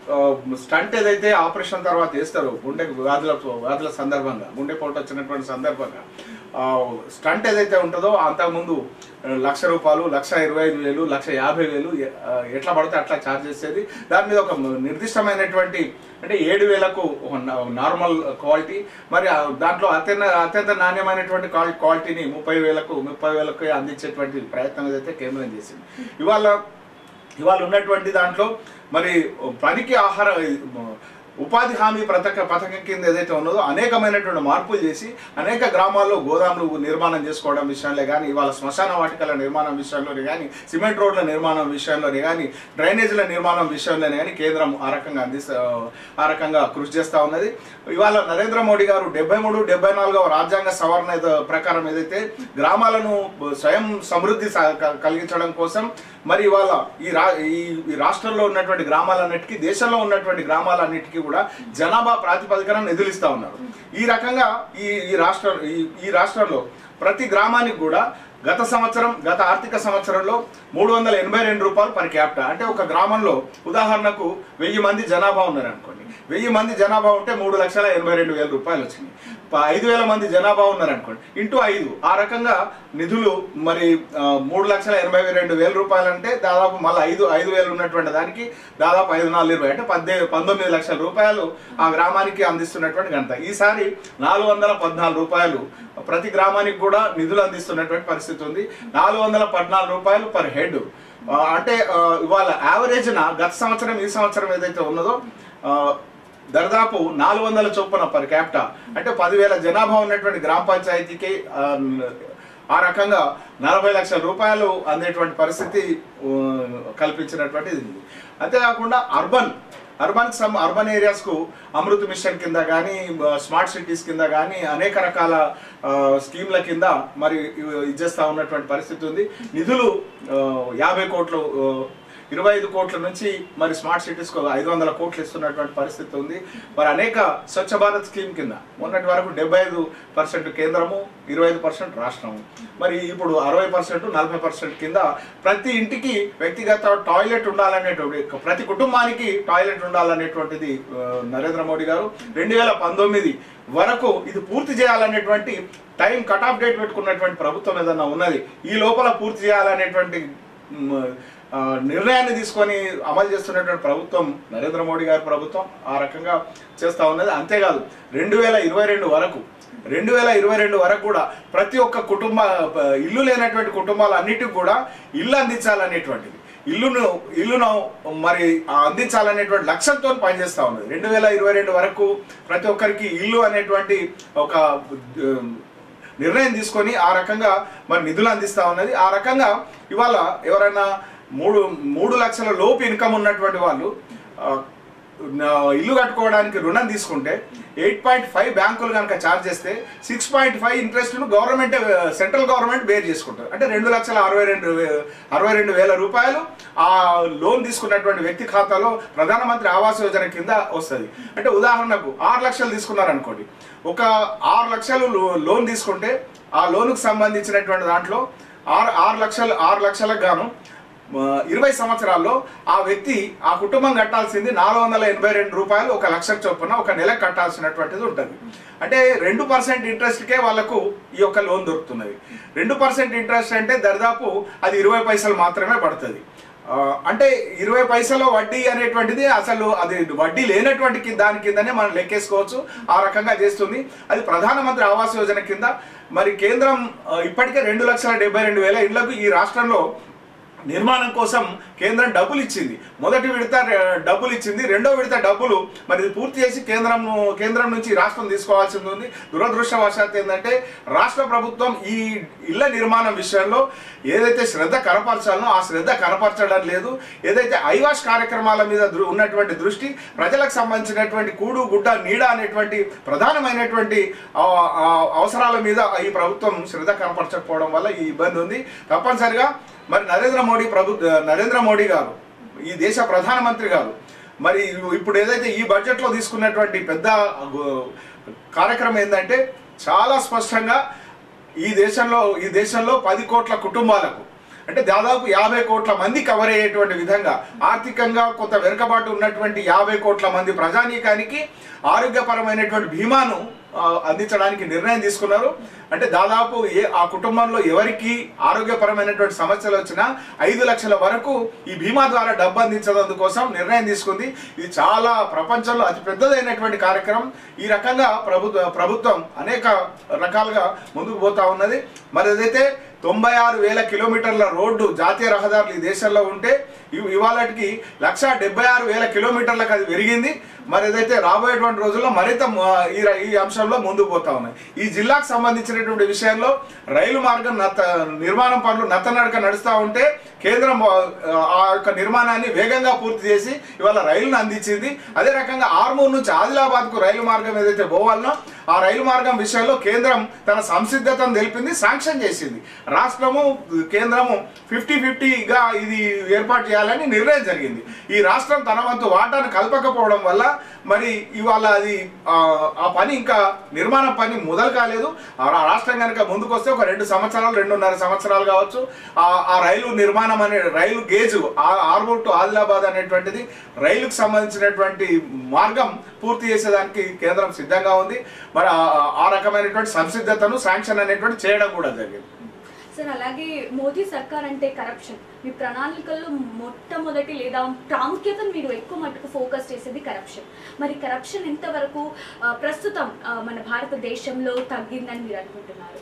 స్టంట్ ఏదైతే ఆపరేషన్ తర్వాత వేస్తారో గుండె వ్యాధుల వ్యాధుల సందర్భంగా గుండెపోటు వచ్చినటువంటి సందర్భంగా ఆ, స్టంట్ ఏదైతే ఉంటుందో అంతకుముందు ఆ, లక్ష రూపాయలు లక్ష ఇరవై ఐదు వేలు లక్ష యాభై వేలు ఎ- ఆ, ఎట్లా పడితే అట్లా ఛార్జ్ చేసేది దాని మీద ఒక నిర్దిష్టమైనటువంటి అంటే ఏడు వేలకు ఒక నా- నార్మల్ క్వాలిటీ మరి ఆ దాంట్లో అత్యంత అత్యంత నాణ్యమైనటువంటి క్వాలి- క్వాలిటీని ముప్పై వేలకు ముప్పై వేలకు అందించేటువంటి ప్రయత్నం ఏదైతే కేంద్రం చేసింది ఇవాళ ఇవాళ ఉన్నటువంటి దాంట్లో మరి పనికి ఆహార ఉపాధి హామీ పథక పథకం కింద ఏదైతే ఉన్నదో అనేకమైనటువంటి మార్పులు చేసి అనేక గ్రామాల్లో గోదాములు నిర్మాణం చేసుకోవడం విషయంలో కానీ ఇవాళ శ్మశాన వాటికల నిర్మాణం విషయంలోనే కానీ సిమెంట్ రోడ్ల నిర్మాణం విషయంలోనే కానీ డ్రైనేజీల నిర్మాణం విషయంలోనే కానీ కేంద్రం ఆ రకంగా అందిస్తా ఆ రకంగా కృషి చేస్తూ ఉన్నది ఇవాళ నరేంద్ర మోడీ గారు డెబ్బై మూడు డెబ్బై నాలుగవ రాజ్యాంగ సవరణ ఏదో ప్రకారం ఏదైతే గ్రామాలను స్వయం సమృద్ధి స- క- కలిగించడం కోసం మరి ఇవాళ ఈ రా ఈ ఈ రాష్ట్రంలో ఉన్నటువంటి గ్రామాలన్నిటికీ దేశంలో ఉన్నటువంటి గ్రామాలన్నిటికీ కూడా జనాభా ప్రాతిపదికన నిధులు ఇస్తా ఉన్నారు ఈ రకంగా ఈ ఈ రాష్ట్ర ఈ ఈ రాష్ట్రంలో ప్రతి గ్రామానికి కూడా గత సంవత్సరం గత ఆర్థిక సంవత్సరంలో మూడు వందల ఎనభై రెండు రూపాయలు పర్ క్యాపిటా అంటే ఒక గ్రామంలో ఉదాహరణకు వెయ్యి మంది జనాభా ఉన్నారు అనుకోండి వెయ్యి మంది జనాభా ఉంటే మూడు లక్షల ఎనభై రెండు వేల రూపాయలు వచ్చినాయి ప- ఐదు వేల మంది జనాభా ఉన్నారు అనుకోండి ఇంటూ ఐదు ఆ రకంగా నిధులు మరి ఆ, మూడు లక్షల ఎనభై రెండు వేల రూపాయలు అంటే దాదాపు మళ్ళీ ఐదు ఐదు వేలు ఉన్నటువంటి దానికి దాదాపు ఐదు నాలుగు ఇరవై అంటే పద్దెనిమిది పంతొమ్మిది లక్షల రూపాయలు ఆ గ్రామానికి అందిస్తున్నటువంటి గంట ఈసారి నాలుగు వందల పద్నాలుగు రూపాయలు ప్రతి గ్రామానికి కూడా నిధులు అందిస్తున్నటువంటి పరిస్థితి ఉంది నాలుగు వందల పద్నాలుగు రూపాయలు పర్ హెడ్ అంటే ఆ, ఇవాళ యావరేజ్న గత సంవత్సరం ఈ సంవత్సరం ఏదైతే ఉన్నదో ఆ, దరిదాపు నాలుగు వందల చొప్పున పర్ క్యాపిటా అంటే పదివేల జనాభా ఉన్నటువంటి గ్రామ పంచాయతీకి ఆ, ఆ రకంగా నలభై లక్షల రూపాయలు అందేటువంటి పరిస్థితి ఆ, కల్పించినటువంటిది ఉంది అంతేకాకుండా అర్బన్ అర్బన్ సమ్ అర్బన్ ఏరియాస్కు అమృత్ మిషన్ కింద కానీ స్మార్ట్ సిటీస్ కింద కానీ అనేక రకాల ఆ, స్కీమ్ల కింద మరి ఇవి ఇచ్చేస్తా ఉన్నటువంటి పరిస్థితి ఉంది నిధులు ఆ, యాభై కోట్లు ఆ, ఇరవై ఐదు కోట్ల నుంచి మరి స్మార్ట్ సిటీస్కు ఐదు వందల కోట్లు ఇస్తున్నటువంటి పరిస్థితి ఉంది మరి అనేక స్వచ్ఛ భారత్ స్కీమ్ కింద మొన్నటి వరకు డెబ్బై ఐదు పర్సెంట్ కేంద్రము ఇరవై ఐదు పర్సెంట్ రాష్ట్రము మరి ఇప్పుడు అరవై పర్సెంట్ నలభై పర్సెంట్ కింద ప్రతి ఇంటికి వ్యక్తిగత టాయిలెట్ ఉండాలనేటువంటి ప్రతి కుటుంబానికి టాయిలెట్ ఉండాలనేటువంటిది ఆ, నరేంద్ర మోడీ గారు రెండు వేల పంతొమ్మిది వరకు ఇది పూర్తి చేయాలనేటువంటి టైం కట్ ఆఫ్ డేట్ పెట్టుకున్నటువంటి ప్రభుత్వం ఏదన్నా ఉన్నది ఈ లోపల పూర్తి చేయాలనేటువంటి మ్, ఆ, నిర్ణయాన్ని తీసుకొని అమలు చేస్తున్నటువంటి ప్రభుత్వం నరేంద్ర మోడీ గారి ప్రభుత్వం ఆ రకంగా చేస్తా ఉన్నది అంతేకాదు రెండు వేల ఇరవై రెండు వరకు రెండు వేల ఇరవై రెండు వరకు కూడా ప్రతి ఒక్క కుటుంబ ప- ఇల్లు లేనటువంటి కుటుంబాలన్నిటికి కూడా ఇల్లు అందించాలనేటువంటిది ఇల్లును ఇల్లును మరి ఆ అందించాలనేటువంటి లక్ష్యంతో పనిచేస్తా ఉన్నది రెండు వేల ఇరవై రెండు వరకు ప్రతి ఒక్కరికి ఇల్లు అనేటువంటి ఒక ఆ, నిర్ణయం తీసుకొని ఆ రకంగా మరి నిధులు అందిస్తా ఉన్నది ఆ రకంగా ఇవాళ ఎవరైనా మూడు మూడు లక్షల లోపు ఇన్కమ్ ఉన్నటువంటి వాళ్ళు ఆ, నా ఇల్లు కట్టుకోవడానికి రుణం తీసుకుంటే ఎయిట్ పాయింట్ ఫైవ్ బ్యాంకులు కనుక ఛార్జ్ చేస్తే సిక్స్ పాయింట్ ఫైవ్ ఇంట్రెస్ట్ను గవర్నమెంట్ సెంట్రల్ గవర్నమెంట్ బేర్ చేసుకుంటుంది అంటే రెండు లక్షల అరవై రెండు వే- అరవై రెండు వేల రూపాయలు ఆ లోన్ తీసుకున్నటువంటి వ్యక్తి ఖాతాలో ప్రధానమంత్రి ఆవాస్ యోజన కింద వస్తుంది అంటే ఉదాహరణకు ఆరు లక్షలు తీసుకున్నారనుకోండి ఒక ఆరు లక్షలు లో- లోన్ తీసుకుంటే ఆ లోనుకు సంబంధించినటువంటి దాంట్లో ఆరు ఆరు లక్షలు ఆరు లక్షలకు గాను ఆ, ఇరవై సంవత్సరాల్లో ఆ వ్యక్తి ఆ కుటుంబం కట్టాల్సింది నాలుగు వందల ఎనభై రెండు రూపాయలు ఒక లక్ష చొప్పున ఒక నెలకు కట్టాల్సినటువంటిది ఉంటుంది అంటే రెండు పర్సెంట్ ఇంట్రెస్ట్కే వాళ్ళకు ఈ యొక్క లోన్ దొరుకుతున్నది రెండు పర్సెంట్ ఇంట్రెస్ట్ అంటే దరిదాపు అది ఇరవై పైసలు మాత్రమే పడుతుంది ఆ, అంటే ఇరవై పైసలు వడ్డీ అనేటువంటిది అసలు అది వడ్డీ లేనటువంటి కి- దాని కిందనే మనం లెక్కేసుకోవచ్చు ఆ రకంగా చేస్తుంది అది ప్రధానమంత్రి ఆవాస్ యోజన కింద మరి కేంద్రం ఆ, ఇప్పటికే రెండు లక్షల డెబ్బై రెండు వేల ఇళ్లకు ఈ రాష్ట్రంలో నిర్మాణం కోసం కేంద్రం డబ్బులు ఇచ్చింది మొదటి విడత ఆ, డబ్బులు ఇచ్చింది రెండో విడత డబ్బులు మరి ఇది పూర్తి చేసి కేంద్రం కేంద్రం నుంచి రాష్ట్రం తీసుకోవాల్సింది ఉంది దురదృష్టవశాత్తు ఏంటంటే రాష్ట్ర ప్రభుత్వం ఈ ఇళ్ల నిర్మాణం విషయంలో ఏదైతే శ్రద్ధ కనపరచాలనో ఆ శ్రద్ధ కనపరచడం లేదు ఏదైతే ఐవాష్ కార్యక్రమాల మీద దృ- ఉన్నటువంటి దృష్టి ప్రజలకు సంబంధించినటువంటి కూడు గుడ్డ నీడ అనేటువంటి ప్రధానమైనటువంటి ఆ, ఆ, అవసరాల మీద ఈ ప్రభుత్వం శ్రద్ధ కనపరచకపోవడం వల్ల ఈ ఇబ్బంది ఉంది తప్పనిసరిగా మరి నరేంద్ర మోడీ ప్రభు నరేంద్ర మోడీ గారు ఈ దేశ ప్రధానమంత్రి గారు మరి ఇప్పుడు ఏదైతే ఈ బడ్జెట్లో తీసుకున్నటువంటి పెద్ద గు- కార్యక్రమం ఏంటంటే చాలా స్పష్టంగా ఈ దేశంలో ఈ దేశంలో పది కోట్ల కుటుంబాలకు అంటే దాదాపు యాభై కోట్ల మంది కవర్ అయ్యేటువంటి విధంగా ఆర్థికంగా కొంత వెనుకబాటు ఉన్నటువంటి యాభై కోట్ల మంది ప్రజానీకానికి ఆరోగ్యపరమైనటువంటి బీమాను ఆ, అందించడానికి నిర్ణయం తీసుకున్నారు అంటే దాదాపు ఏ ఆ కుటుంబంలో ఎవరికి ఆరోగ్యపరమైనటువంటి సమస్యలు వచ్చినా ఐదు లక్షల వరకు ఈ బీమా ద్వారా డబ్బు అందించడం కోసం నిర్ణయం తీసుకుంది ఇది చాలా ప్రపంచంలో అతి పెద్దదైనటువంటి కార్యక్రమం ఈ రకంగా ప్రభుత్వ ప్రభుత్వం అనేక రకాలుగా ముందుకు పోతా ఉన్నది మరి ఏదైతే తొంభై ఆరు వేల కిలోమీటర్ల రోడ్డు జాతీయ రహదారులు ఈ దేశంలో ఉంటే ఇవ్- ఇవాళకి లక్ష డెబ్బై ఆరు వేల కిలోమీటర్లకు అది పెరిగింది మరి ఏదైతే రాబోయేటువంటి రోజుల్లో మరింత మ- ఈ ర- ఈ అంశంలో ముందుకు పోతా ఉన్నాయి ఈ జిల్లాకు సంబంధించినటువంటి విషయంలో రైలు మార్గం నత్త నిర్మాణం పనులు నత్తనడక నడుస్తూ ఉంటే కేంద్రం ఆ, ఆ యొక్క నిర్మాణాన్ని వేగంగా పూర్తి చేసి ఇవాళ రైలును అందించింది అదే రకంగా ఆర్మూర్ నుంచి ఆదిలాబాద్కు రైలు మార్గం ఏదైతే పోవాలనో ఆ రైలు మార్గం విషయంలో కేంద్రం తన సంసిద్ధతను తెలిపింది శాంక్షన్ చేసింది రాష్ట్రము కేంద్రము ఫిఫ్టీ ఫిఫ్టీగా ఇది ఏర్పాటు చేయాలని నిర్ణయం జరిగింది ఈ రాష్ట్రం తన వంతు వాటాను కలపకపోవడం వల్ల మరి ఇవాళ అది ఆ, ఆ పని ఇంకా నిర్మాణ పని మొదలు కాలేదు ఆ రా- రాష్ట్రం కనుక ముందుకు వస్తే ఒక రెండు సంవత్సరాలు రెండున్నర సంవత్సరాలు కావచ్చు ఆ ఆ రైలు నిర్మాణం అనే రైలు గేజు ఆ- ఆర్మూర్ టు ఆదిలాబాద్ అనేటువంటిది రైలుకు సంబంధించినటువంటి మార్గం పూర్తి చేసేదానికి కేంద్రం సిద్ధంగా ఉంది మరి ఆ- ఆ రకమైనటువంటి సంసిద్ధతను శాంక్షన్ అనేటువంటి చేయడం కూడా జరిగింది సార్ అలాగే మోదీ సర్కార్ అంటే కరప్షన్ మీ ప్రణాళికల్లో మొట్టమొదటి లేదా ప్రాముఖ్యతను మీరు ఎక్కువ మటుకు ఫోకస్ చేసేది కరప్షన్ మరి కరప్షన్ ఎంతవరకు ఆ, ప్రస్తుతం ఆ, మన భారతదేశంలో తగ్గిందని మీరు అనుకుంటున్నారు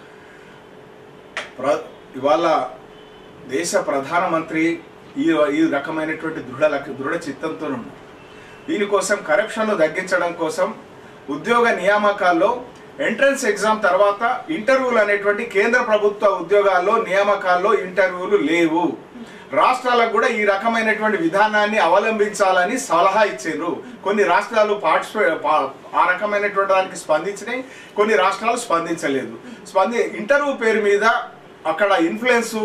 ప్ర ఇవాళ దేశ ప్రధానమంత్రి ఈ ఈ రకమైనటువంటి దృఢ లక్- దృఢ చిత్తంతో ఉన్నారు దీనికోసం కరప్షన్ను తగ్గించడం కోసం ఉద్యోగ నియామకాల్లో ఎంట్రన్స్ ఎగ్జామ్ తర్వాత ఇంటర్వ్యూలు అనేటువంటి కేంద్ర ప్రభుత్వ ఉద్యోగాల్లో నియామకాల్లో ఇంటర్వ్యూలు లేవు రాష్ట్రాలకు కూడా ఈ రకమైనటువంటి విధానాన్ని అవలంబించాలని సలహా ఇచ్చారు కొన్ని రాష్ట్రాలు పార్టిసిపే పా- ఆ రకమైనటువంటి దానికి స్పందించినాయి కొన్ని రాష్ట్రాలు స్పందించలేదు స్పంది ఇంటర్వ్యూ పేరు మీద అక్కడ ఇన్ఫ్లుయెన్స్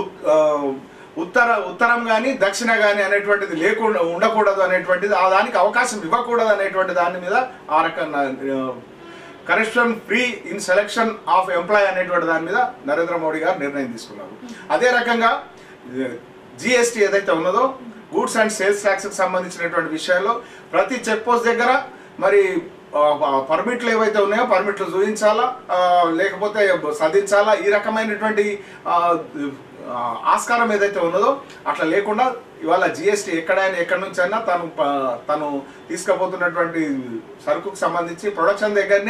ఉత్తర ఉత్తరం కానీ దక్షిణ కానీ అనేటువంటిది లేకుండా ఉండకూడదు అనేటువంటిది ఆ దానికి అవకాశం ఇవ్వకూడదు అనేటువంటి దాని మీద ఆ రకంగా corruption free in selection of employ అనేటువంటి దాని మీద నరేంద్ర మోడీ గారు నిర్ణయం తీసుకున్నారు అదే రకంగా జిఎస్టీ ఏదైతే ఉన్నదో గూడ్స్ అండ్ సేల్స్ ట్యాక్స్కి సంబంధించినటువంటి విషయాల్లో ప్రతి చెక్ పోస్ట్ దగ్గర మరి ఆ, ఆ, పర్మిట్లు ఏవైతే ఉన్నాయో పర్మిట్లు చూపించాలా ఆ, లేకపోతే సాధించాలా ఈ రకమైనటువంటి ఆ, ఆ, ఆస్కారం ఏదైతే ఉన్నదో అట్లా లేకుండా ఇవాళ జిఎస్టీ ఎక్కడైనా ఎక్కడి నుంచి అయినా తను ప- తను తీసుకుపోతున్నటువంటి సరుకుకు సంబంధించి ప్రొడక్షన్ దగ్గరనే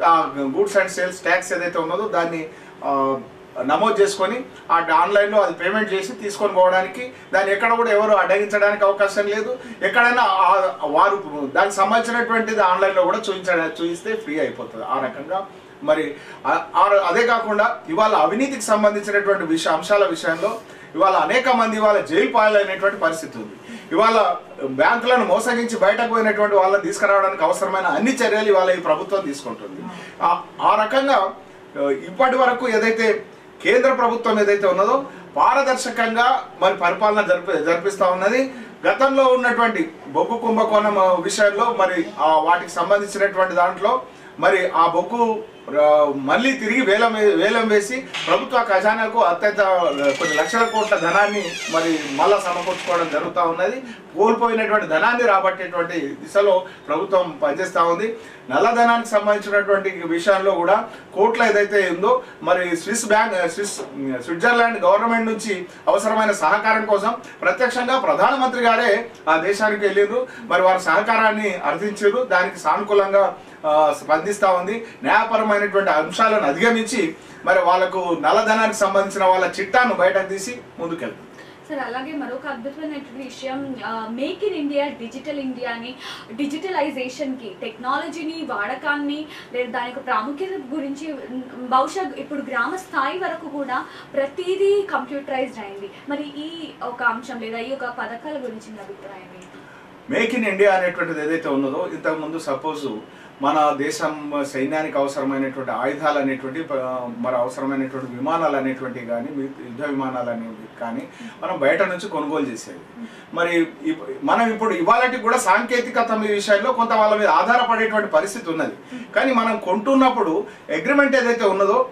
గూడ్స్ అండ్ సేల్స్ ట్యాక్స్ ఏదైతే ఉన్నదో దాన్ని ఆ, నమోదు చేసుకొని ఆ ఆన్లైన్లో అది పేమెంట్ చేసి తీసుకొని పోవడానికి దాన్ని ఎక్కడ కూడా ఎవరు అడ్డగించడానికి అవకాశం లేదు ఎక్కడైనా ఆ- వారు దానికి సంబంధించినటువంటిది ఆన్లైన్లో కూడా చూపించ చూపిస్తే ఫ్రీ అయిపోతుంది ఆ రకంగా మరి ఆ- ఆ- అదే కాకుండా ఇవాళ అవినీతికి సంబంధించినటువంటి విషయ అంశాల విషయంలో ఇవాళ అనేక మంది ఇవాళ జైలు పాలైనటువంటి పరిస్థితి ఉంది ఇవాళ బ్యాంకులను మోసగించి బయటకు పోయినటువంటి వాళ్ళని తీసుకురావడానికి అవసరమైన అన్ని చర్యలు ఇవాళ ఈ ప్రభుత్వం తీసుకుంటుంది ఆ- ఆ రకంగా ఆ, ఇప్పటి వరకు ఏదైతే కేంద్ర ప్రభుత్వం ఏదైతే ఉన్నదో పారదర్శకంగా మరి పరిపాలన జరిపి జరిపిస్తా ఉన్నది గతంలో ఉన్నటువంటి బొగ్గు కుంభకోణం ఆ, విషయంలో మరి ఆ వాటికి సంబంధించినటువంటి దాంట్లో మరి ఆ బొగ్గు ఆ, మళ్ళీ తిరిగి వేలం వే- వేలం వేసి ప్రభుత్వ ఖజానాకు అత్యంత ఆ, కొన్ని లక్షల కోట్ల ధనాన్ని మరి మళ్ళా సమకూర్చుకోవడం జరుగుతూ ఉన్నది కోల్పోయినటువంటి ధనాన్ని రాబట్టేటువంటి దిశలో ప్రభుత్వం పనిచేస్తూ ఉంది నల్లధనానికి సంబంధించినటువంటి విషయంలో కూడా కోట్ల ఏదైతే ఉందో మరి Swiss bank Swiss Switzerland government నుంచి అవసరమైన సహకారం కోసం ప్రత్యక్షంగా ప్రధానమంత్రి గారే ఆ దేశానికి వెళ్ళిర్రు మరి వారి సహకారాన్ని అర్థించారు దానికి సానుకూలంగా ఆ, స్పందిస్తా ఉంది న్యాయపరమైనటువంటి అంశాలను అధిగమించి మరి వాళ్ళకు నల్లధనానికి సంబంధించిన వాళ్ళ చిట్టాను బయటకు తీసి ముందుకెళ్తారు సార్ అలాగే మరొక అద్భుతమైనటువంటి విషయం మేక్ ఇన్ ఇండియా డిజిటల్ ఇండియాని డిజిటలైజేషన్కి టెక్నాలజీని వాడకాన్ని లేదా దాని యొక్క ప్రాముఖ్యత గురించి ఉమ్, బహుశా ఇప్పుడు గ్రామ స్థాయి వరకు కూడా ప్రతిదీ కంప్యూటరైజ్డ్ అయింది మరి ఈ ఒక అంశం లేదా ఈ ఒక పథకాల గురించి మీ అభిప్రాయం ఏంటి మేక్ ఇన్ ఇండియా అనేటువంటిది ఏదైతే ఉన్నదో ఇంతకుముందు సపోజ్ మన దేశం సైన్యానికి అవసరమైనటువంటి ఆయుధాలు అనేటువంటి ఆ, మరి అవసరమైనటువంటి విమానాలు అనేటువంటివి కానీ మిగతా యుద్ధ విమానాలు అనేవి కానీ మనం బయట నుంచి కొనుగోలు చేసేది మరి ఇప్- మనం ఇప్పుడు ఇవాళకి కూడా సాంకేతికత మీ విషయంలో కొంత వాళ్ళ మీద ఆధారపడేటువంటి పరిస్థితి ఉన్నది కానీ మనం కొంటున్నప్పుడు అగ్రిమెంట్ ఏదైతే ఉన్నదో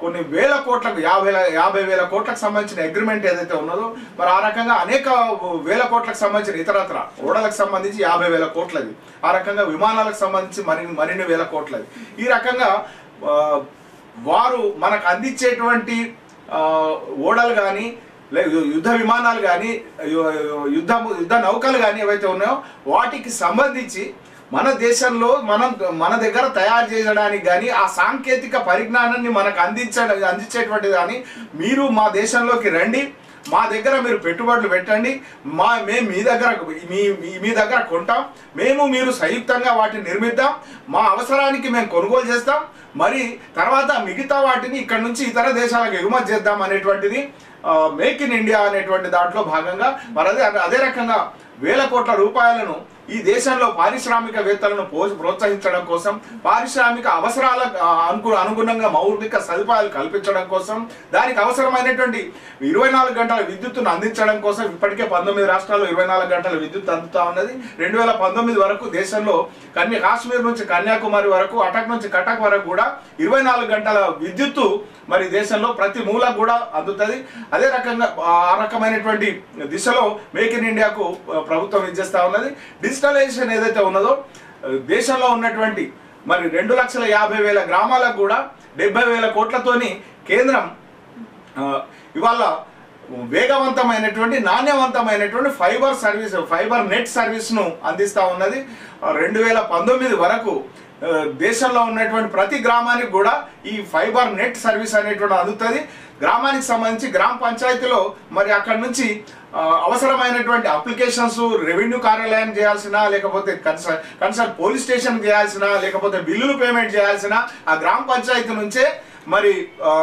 కొన్ని వేల కోట్లకు యాభై యాభై వేల కోట్లకు సంబంధించిన అగ్రిమెంట్ ఏదైతే ఉన్నదో మరి ఆ రకంగా అనేక వేల కోట్లకు సంబంధించిన ఇతరత్ర ఓడలకు సంబంధించి యాభై వేల కోట్లది ఆ రకంగా విమానాలకు సంబంధించి మరి మరిన్ని వేల కోట్లది ఈ రకంగా ఆ, వారు మనకు అందించేటువంటి ఆ, ఓడలు కానీ యుద్ధ విమానాలు కానీ యుద్ధ యుద్ధ నౌకలు కానీ ఏవైతే ఉన్నాయో వాటికి సంబంధించి మన దేశంలో మనం మన దగ్గర తయారు చేయడానికి కానీ ఆ సాంకేతిక పరిజ్ఞానాన్ని మనకు అందించడం అందించేటువంటి కానీ మీరు మా దేశంలోకి రండి మా దగ్గర మీరు పెట్టుబడులు పెట్టండి మా మేము మీ దగ్గర మీ మీ- మీ దగ్గర కొంటాం మేము మీరు సంయుక్తంగా వాటిని నిర్మిద్దాం మా అవసరానికి మేము కొనుగోలు చేస్తాం మరి తర్వాత మిగతా వాటిని ఇక్కడ నుంచి ఇతర దేశాలకు ఎగుమతి చేద్దాం అనేటువంటిది మేక్ ఇన్ ఇండియా అనేటువంటి దాంట్లో భాగంగా మరి అదే అదే రకంగా వేల కోట్ల రూపాయలను ఈ దేశంలో పారిశ్రామికవేత్తలను పో- ప్రోత్సహించడం కోసం పారిశ్రామిక అవసరాల ఆ, అనుకు అనుగుణంగా మౌలిక సదుపాయాలు కల్పించడం కోసం దానికి అవసరమైనటువంటి ఇరవై నాలుగు గంటల విద్యుత్తును అందించడం కోసం ఇప్పటికే పంతొమ్మిది రాష్ట్రాల్లో ఇరవై నాలుగు గంటల విద్యుత్ అందుతా ఉన్నది రెండు వేల పంతొమ్మిది వరకు దేశంలో కన్యా కాశ్మీర్ నుంచి కన్యాకుమారి వరకు అటక్ నుంచి కటక్ వరకు కూడా ఇరవై నాలుగు గంటల విద్యుత్తు మరి దేశంలో ప్రతి మూల కూడా అందుతుంది అదే రకంగా ఆ రకమైనటువంటి దిశలో మేక్ ఇన్ ఇండియాకు ఆ, ప్రభుత్వం ఇచ్చేస్తా ఉన్నది డిజిటలైజేషన్ ఏదైతే ఉన్నదో ఆ, దేశంలో ఉన్నటువంటి మరి రెండు లక్షల యాభై వేల గ్రామాలకు కూడా డెబ్బై వేల కోట్లతోని కేంద్రం ఆ, ఇవాళ వేగవంతమైనటువంటి నాణ్యవంతమైనటువంటి ఫైబర్ సర్వీస్ ఫైబర్ నెట్ సర్వీస్ను అందిస్తూ ఉన్నది రెండు వేల పంతొమ్మిది వరకు ఆ, దేశంలో ఉన్నటువంటి ప్రతి గ్రామానికి కూడా ఈ ఫైబర్ నెట్ సర్వీస్ అనేటువంటి అందుతుంది గ్రామానికి సంబంధించి గ్రామ పంచాయతీలో మరి అక్కడ నుంచి ఆ, అవసరమైనటువంటి అప్లికేషన్స్ రెవెన్యూ కార్యాలయం చేయాల్సిన లేకపోతే కన్సల్ కన్సల్ పోలీస్ స్టేషన్ చేయాల్సిన లేకపోతే బిల్లులు పేమెంట్ చేయాల్సిన ఆ గ్రామ పంచాయతీ నుంచే మరి ఆ,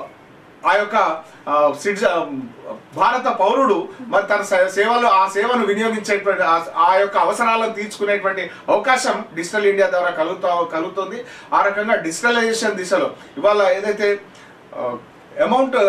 ఆ యొక్క ఆ, సిటిజన్ భారత పౌరుడు మరి తన సే- సేవలు ఆ సేవను వినియోగించేటువంటి ఆ- ఆ యొక్క అవసరాలను తీర్చుకునేటువంటి అవకాశం డిజిటల్ ఇండియా ద్వారా కలుగుతా కలుగుతుంది ఆ రకంగా డిజిటలైజేషన్ దిశలో ఇవాళ ఏదైతే అమౌంట్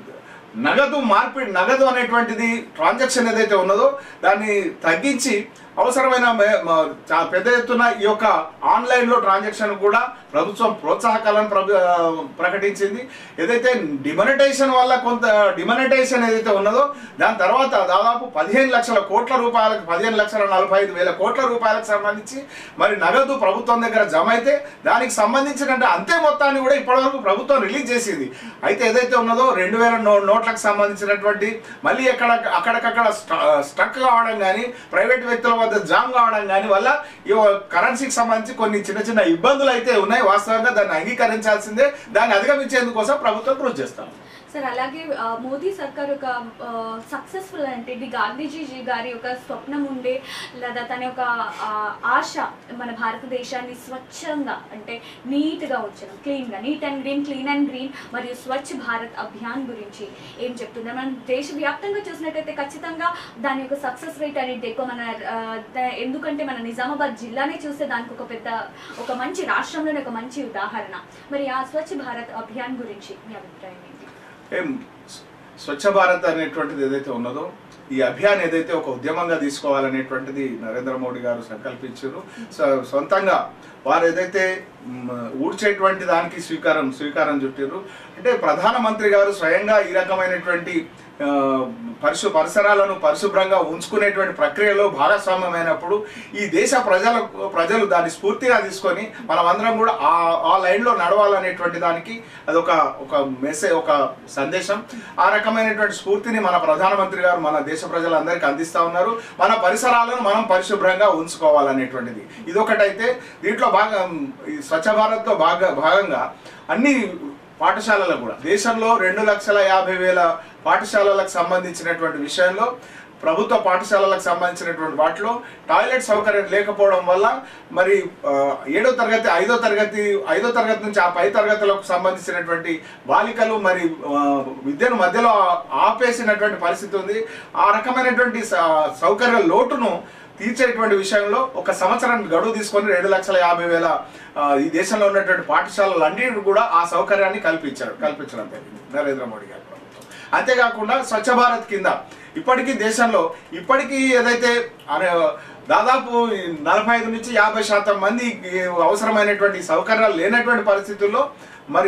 నగదు మార్పిడి నగదు అనేటువంటిది ట్రాన్సాక్షన్ ఏదైతే ఉన్నదో దాన్ని తగ్గించి అవసరమైన మే- మ- చా- పెద్ద ఎత్తున ఈ యొక్క ఆన్లైన్లో ట్రాన్సాక్షన్ కూడా ప్రభుత్వం ప్రోత్సాహకాలను ప్రభు ఆ, ప్రకటించింది ఏదైతే డిమనిటైజేషన్ వల్ల కొంత డిమనిటైజేషన్ ఏదైతే ఉన్నదో దాని తర్వాత దాదాపు పదిహేను లక్షల కోట్ల రూపాయలకు పదిహేను లక్షల నలభై ఐదు వేల కోట్ల రూపాయలకు సంబంధించి మరి నగదు ప్రభుత్వం దగ్గర జమ అయితే దానికి సంబంధించిన అంతే మొత్తాన్ని కూడా ఇప్పటివరకు ప్రభుత్వం రిలీజ్ చేసింది అయితే ఏదైతే ఉన్నదో రెండు వేల నో నోట్లకు సంబంధించినటువంటి మళ్ళీ ఎక్కడ అక్కడికక్కడ స్ట- స్టక్ కావడం కానీ ప్రైవేట్ వ్యక్తుల వద్ద జామ్ కావడం కానీ వల్ల ఈ కరెన్సీకి సంబంధించి కొన్ని చిన్న చిన్న ఇబ్బందులు అయితే ఉన్నాయి వాస్తవంగా దాన్ని అంగీకరించాల్సిందే దాన్ని అధిగమించేందుకోసం ప్రభుత్వం కృషి చేస్తాం సార్ అలాగే ఆ, మోదీ సర్కార్ ఒక సక్సెస్ఫుల్ అంటే ఇది గాంధీజీ జీ గారి ఒక స్వప్నం ఉండే లేదా తన యొక్క ఆ, ఆశ మన భారతదేశాన్ని స్వచ్ఛంగా అంటే నీట్గా ఉంచడం క్లీన్గా neat and green clean and green మరియు స్వచ్ఛ భారత్ అభియాన్ గురించి ఏం చెప్తున్నారు మనం దేశవ్యాప్తంగా చూసినట్టయితే ఖచ్చితంగా దాని యొక్క సక్సెస్ రేట్ అనేది ఎక్కువ మన ఆ, ద- ఎందుకంటే మన నిజామాబాద్ జిల్లానే చూస్తే దానికి ఒక పెద్ద ఒక మంచి రాష్ట్రంలోనే ఒక మంచి ఉదాహరణ మరి ఆ స్వచ్ఛ భారత్ అభియాన్ గురించి మీ అభిప్రాయం ఏంటి ఏం స్వచ్ఛ భారత్ అనేటువంటిది ఏదైతే ఉన్నదో ఈ అభియాన్ ఏదైతే ఒక ఉద్యమంగా తీసుకోవాలనేటువంటిది నరేంద్ర మోడీ గారు సంకల్పించారు సొ- సొంతంగా వారు ఏదైతే మ్, ఊడ్చేటువంటి దానికి స్వీకారం స్వీకారం చుట్టారు అంటే ప్రధానమంత్రి గారు స్వయంగా ఈ రకమైనటువంటి ఆ, పరిశు పరిసరాలను పరిశుభ్రంగా ఉంచుకునేటువంటి ప్రక్రియలో భాగస్వామ్యమైనప్పుడు ఈ దేశ ప్రజల ప్రజలు దాన్ని స్ఫూర్తిగా తీసుకొని మనమందరం కూడా ఆ ఆ లైన్లో నడవాలనేటువంటి దానికి అదొక ఒక మెసేజ్ ఒక సందేశం ఆ రకమైనటువంటి స్ఫూర్తిని మన ప్రధానమంత్రి గారు మన దేశ ప్రజలందరికీ అందిస్తా ఉన్నారు మన పరిసరాలను మనం పరిశుభ్రంగా ఉంచుకోవాలనేటువంటిది ఇదొకటైతే దీంట్లో బాగా ఈ స్వచ్ఛ భారత్లో భాగ భాగంగా అన్ని పాఠశాలలకు కూడా దేశంలో రెండు లక్షల యాభై వేల పాఠశాలలకు సంబంధించినటువంటి విషయంలో ప్రభుత్వ పాఠశాలలకు సంబంధించినటువంటి వాటిలో టాయిలెట్ సౌకర్యం లేకపోవడం వల్ల మరి ఆ, ఏడో తరగతి ఐదో తరగతి ఐదో తరగతి నుంచి ఆ పై తరగతులకు సంబంధించినటువంటి బాలికలు మరి ఆ, విద్యను మధ్యలో ఆ- ఆపేసినటువంటి పరిస్థితి ఉంది ఆ రకమైనటువంటి స- సౌకర్య లోటును తీర్చేటువంటి విషయంలో ఒక సంవత్సరం గడువు తీసుకొని రెండు లక్షల యాభై వేల ఆ, ఈ దేశంలో ఉన్నటువంటి పాఠశాలలు అన్నిటి కూడా ఆ సౌకర్యాన్ని కల్పించారు కల్పించడం జరిగింది నరేంద్ర మోడీ గారి ప్రభుత్వం అంతేకాకుండా స్వచ్ఛ భారత్ కింద ఇప్పటికీ దేశంలో ఇప్పటికీ ఏదైతే అనే దాదాపు ఈ నలభై ఐదు నుంచి యాభై శాతం మంది ఈ అవసరమైనటువంటి సౌకర్యాలు లేనటువంటి పరిస్థితుల్లో మరి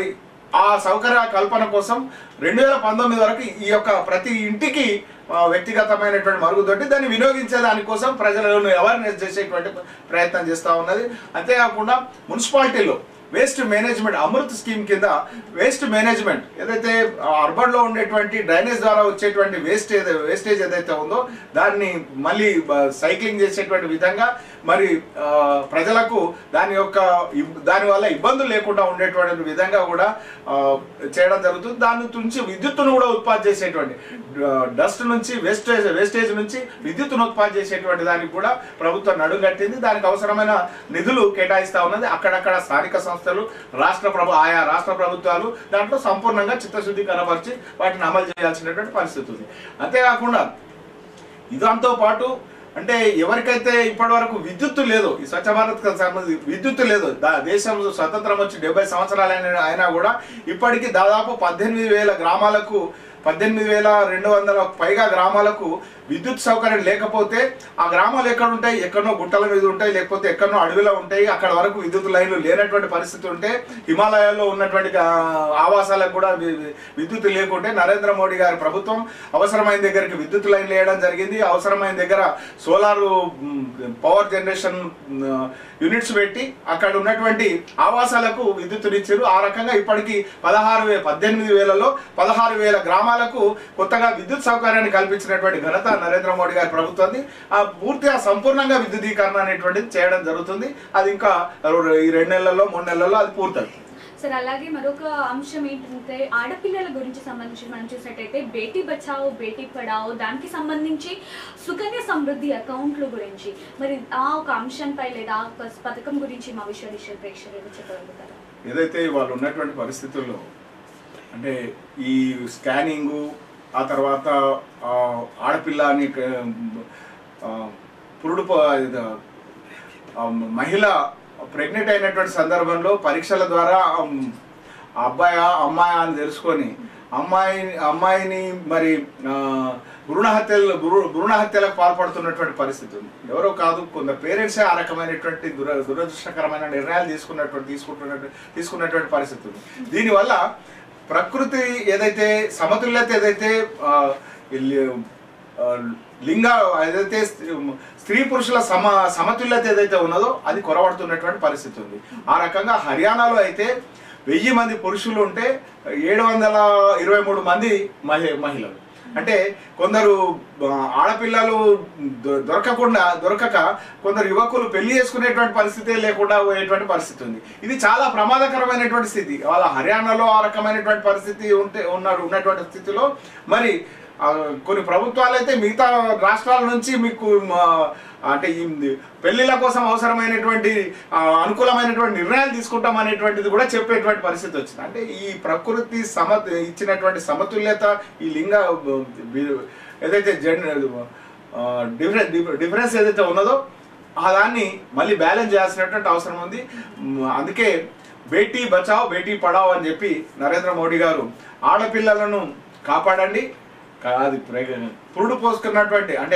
ఆ సౌకర్య కల్పన కోసం రెండు వేల పంతొమ్మిది వరకు ఈ యొక్క ప్రతి ఇంటికి ఆ, వ్యక్తిగతమైనటువంటి మరుగుదొడ్డి దాన్ని వినియోగించే దానికోసం ప్రజలను అవేర్నెస్ చేసేటువంటి ప్రయత్నం చేస్తూ ఉన్నది అంతేకాకుండా మున్సిపాలిటీలో వేస్ట్ మేనేజ్మెంట్ అమృత్ స్కీమ్ కింద వేస్ట్ మేనేజ్మెంట్ ఏదైతే అర్బన్ లో ఉండేటువంటి డ్రైనేజ్ ద్వారా వచ్చేటువంటి వేస్ట్ ఏదైతే వేస్టేజ్ ఏదైతే ఉందో దాన్ని మళ్ళీ సైక్లింగ్ చేసేటువంటి విధంగా మరి ఆ, ప్రజలకు దాని యొక్క ఇబ్- దాని వల్ల ఇబ్బందులు లేకుండా ఉండేటువంటి విధంగా కూడా ఆ, చేయడం జరుగుతుంది దాని నుంచి విద్యుత్తును కూడా ఉత్పత్తి చేసేటువంటి డస్ట్ నుంచి వేస్టేజ్ వేస్టేజ్ నుంచి విద్యుత్తును ఉత్పత్తి చేసేటువంటి దానికి కూడా ప్రభుత్వం నడుం కట్టింది దానికి అవసరమైన నిధులు కేటాయిస్తా ఉన్నది అక్కడక్కడ స్థానిక సంస్థలు రాష్ట్ర ప్రభు ఆయా రాష్ట్ర ప్రభుత్వాలు దాంట్లో సంపూర్ణంగా చిత్తశుద్ధి కనబరిచి వాటిని అమలు చేయాల్సినటువంటి పరిస్థితి ఉంది అంతేకాకుండా ఇదంతో పాటు అంటే ఎవరికైతే ఇప్పటి వరకు విద్యుత్తు లేదు ఈ స్వచ్ఛ భారత్ సంబంధించి విద్యుత్తు లేదు దా- దేశం స్వతంత్రం వచ్చి డెబ్బై సంవత్సరాలు అయిన అయినా కూడా ఇప్పటికీ దాదాపు పద్దెనిమిది వేల గ్రామాలకు పద్దెనిమిది వేల రెండు వందల పైగా గ్రామాలకు విద్యుత్ సౌకర్యం లేకపోతే ఆ గ్రామాలు ఎక్కడ ఉంటాయి ఎక్కడో గుట్టల మీద ఉంటాయి లేకపోతే ఎక్కడో అడవిలో ఉంటాయి అక్కడ వరకు విద్యుత్ లైన్లు లేనటువంటి పరిస్థితి ఉంటే హిమాలయాల్లో ఉన్నటువంటి ఆ, ఆవాసాలకు కూడా వి- వి- విద్యుత్ లేకుంటే నరేంద్ర మోడీ గారి ప్రభుత్వం అవసరమైన దగ్గరికి విద్యుత్ లైన్లు వేయడం జరిగింది అవసరమైన దగ్గర సోలార్ పవర్ జనరేషన్ యూనిట్స్ పెట్టి అక్కడ ఉన్నటువంటి ఆవాసాలకు విద్యుత్తునిచ్చారు ఆ రకంగా ఇప్పటికి పదహారు వే పద్దెనిమిది వేలలో పదహారు వేల గ్రామాలకు కొత్తగా విద్యుత్ సౌకర్యాన్ని కల్పించినటువంటి ఘనత నరేంద్ర మోడీ గారి ప్రభుత్వాన్ని ఆ పూర్తిగా సంపూర్ణంగా విద్యుదీకరణ అనేటువంటిది చేయడం జరుగుతుంది అది ఇంకా ఈ రెండు నెలల్లో మూడు నెలల్లో అది పూర్తవుతుంది సార్ అలాగే మరొక అంశం ఏంటంటే ఆడపిల్లల గురించి సంబంధించి మనం చూసినట్టయితే బేటీ బచావో బేటీ పడావో దానికి సంబంధించి సుకన్య సమృద్ధి అకౌంట్ల గురించి మరి ఆ ఒక అంశంపై లేదా ఆ ఒక పథకం గురించి మా విశ్వవిశ్వ ప్రేక్షకులకు చెప్పగలుగుతారా ఏదైతే వాళ్ళు ఉన్నటువంటి పరిస్థితుల్లో అంటే ఈ స్కానింగు ఆ తర్వాత ఆ, ఆడపిల్ల అని ఆ, పురుడు ప- ఇది, ఆ, మహిళ ప్రెగ్నెంట్ అయినటువంటి సందర్భంలో పరీక్షల ద్వారా ఆమ్, ఆ అబ్బాయా అమ్మాయా అని తెలుసుకొని అమ్మాయి అమ్మాయిని మరి ఆ, భ్రూణ హత్యలు భ్రూ- భ్రూణ హత్యలకు పాల్పడుతున్నటువంటి పరిస్థితి ఉంది ఎవరో కాదు కొందరు పేరెంట్సే ఆ రకమైనటువంటి దుర దురదృష్టకరమైన నిర్ణయాలు తీసుకున్నటువంటి తీసుకుంటున్నటువంటి తీసుకున్నటువంటి పరిస్థితి ఉంది దీనివల్ల ప్రకృతి ఏదైతే సమతుల్యత ఏదైతే ఆ, ఇల్లి- ఆ, లింగ ఏదైతే స్త్రీ- స్త్రీ పురుషుల సమ సమతుల్యత ఏదైతే ఉన్నదో అది కొరవడుతున్నటువంటి పరిస్థితి ఉంది ఆ రకంగా హర్యానాలో అయితే వెయ్యి మంది పురుషులు ఉంటే ఏడు వందల ఇరవై మూడు మంది మహి మహిళలు అంటే కొందరు ఆ, ఆడపిల్లలు దొ- దొరకకుండా దొరకక కొందరు యువకులు పెళ్లి చేసుకునేటువంటి పరిస్థితి లేకుండా పోయేటువంటి పరిస్థితి ఉంది ఇది చాలా ప్రమాదకరమైనటువంటి స్థితి వాళ్ళ హర్యానాలో ఆ రకమైనటువంటి పరిస్థితి ఉంటే ఉన్నారు ఉన్నటువంటి స్థితిలో మరి ఆ, కొన్ని ప్రభుత్వాలు అయితే మిగతా రాష్ట్రాల నుంచి మీకు ఆ, అంటే ఈ పెళ్లిళ్ళ కోసం అవసరమైనటువంటి ఆ, అనుకూలమైనటువంటి నిర్ణయాలు తీసుకుంటాం అనేటువంటిది కూడా చెప్పేటువంటి పరిస్థితి వచ్చింది అంటే ఈ ప్రకృతి సమ ఇచ్చినటువంటి సమతుల్యత ఈ లింగ బి- ఏదైతే జెండ డిఫరెన్స్ డిఫరెన్స్ ఏదైతే ఉన్నదో ఆ దాన్ని మళ్ళీ బ్యాలెన్స్ చేయాల్సినటువంటి అవసరం ఉంది మ్, అందుకే బేటీ బచావ్ బేటీ పడావ్ అని చెప్పి నరేంద్ర మోడీ గారు ఆడపిల్లలను కాపాడండి కా- అది ప్రెగ్- పురుడు పోసుకున్నటువంటి అంటే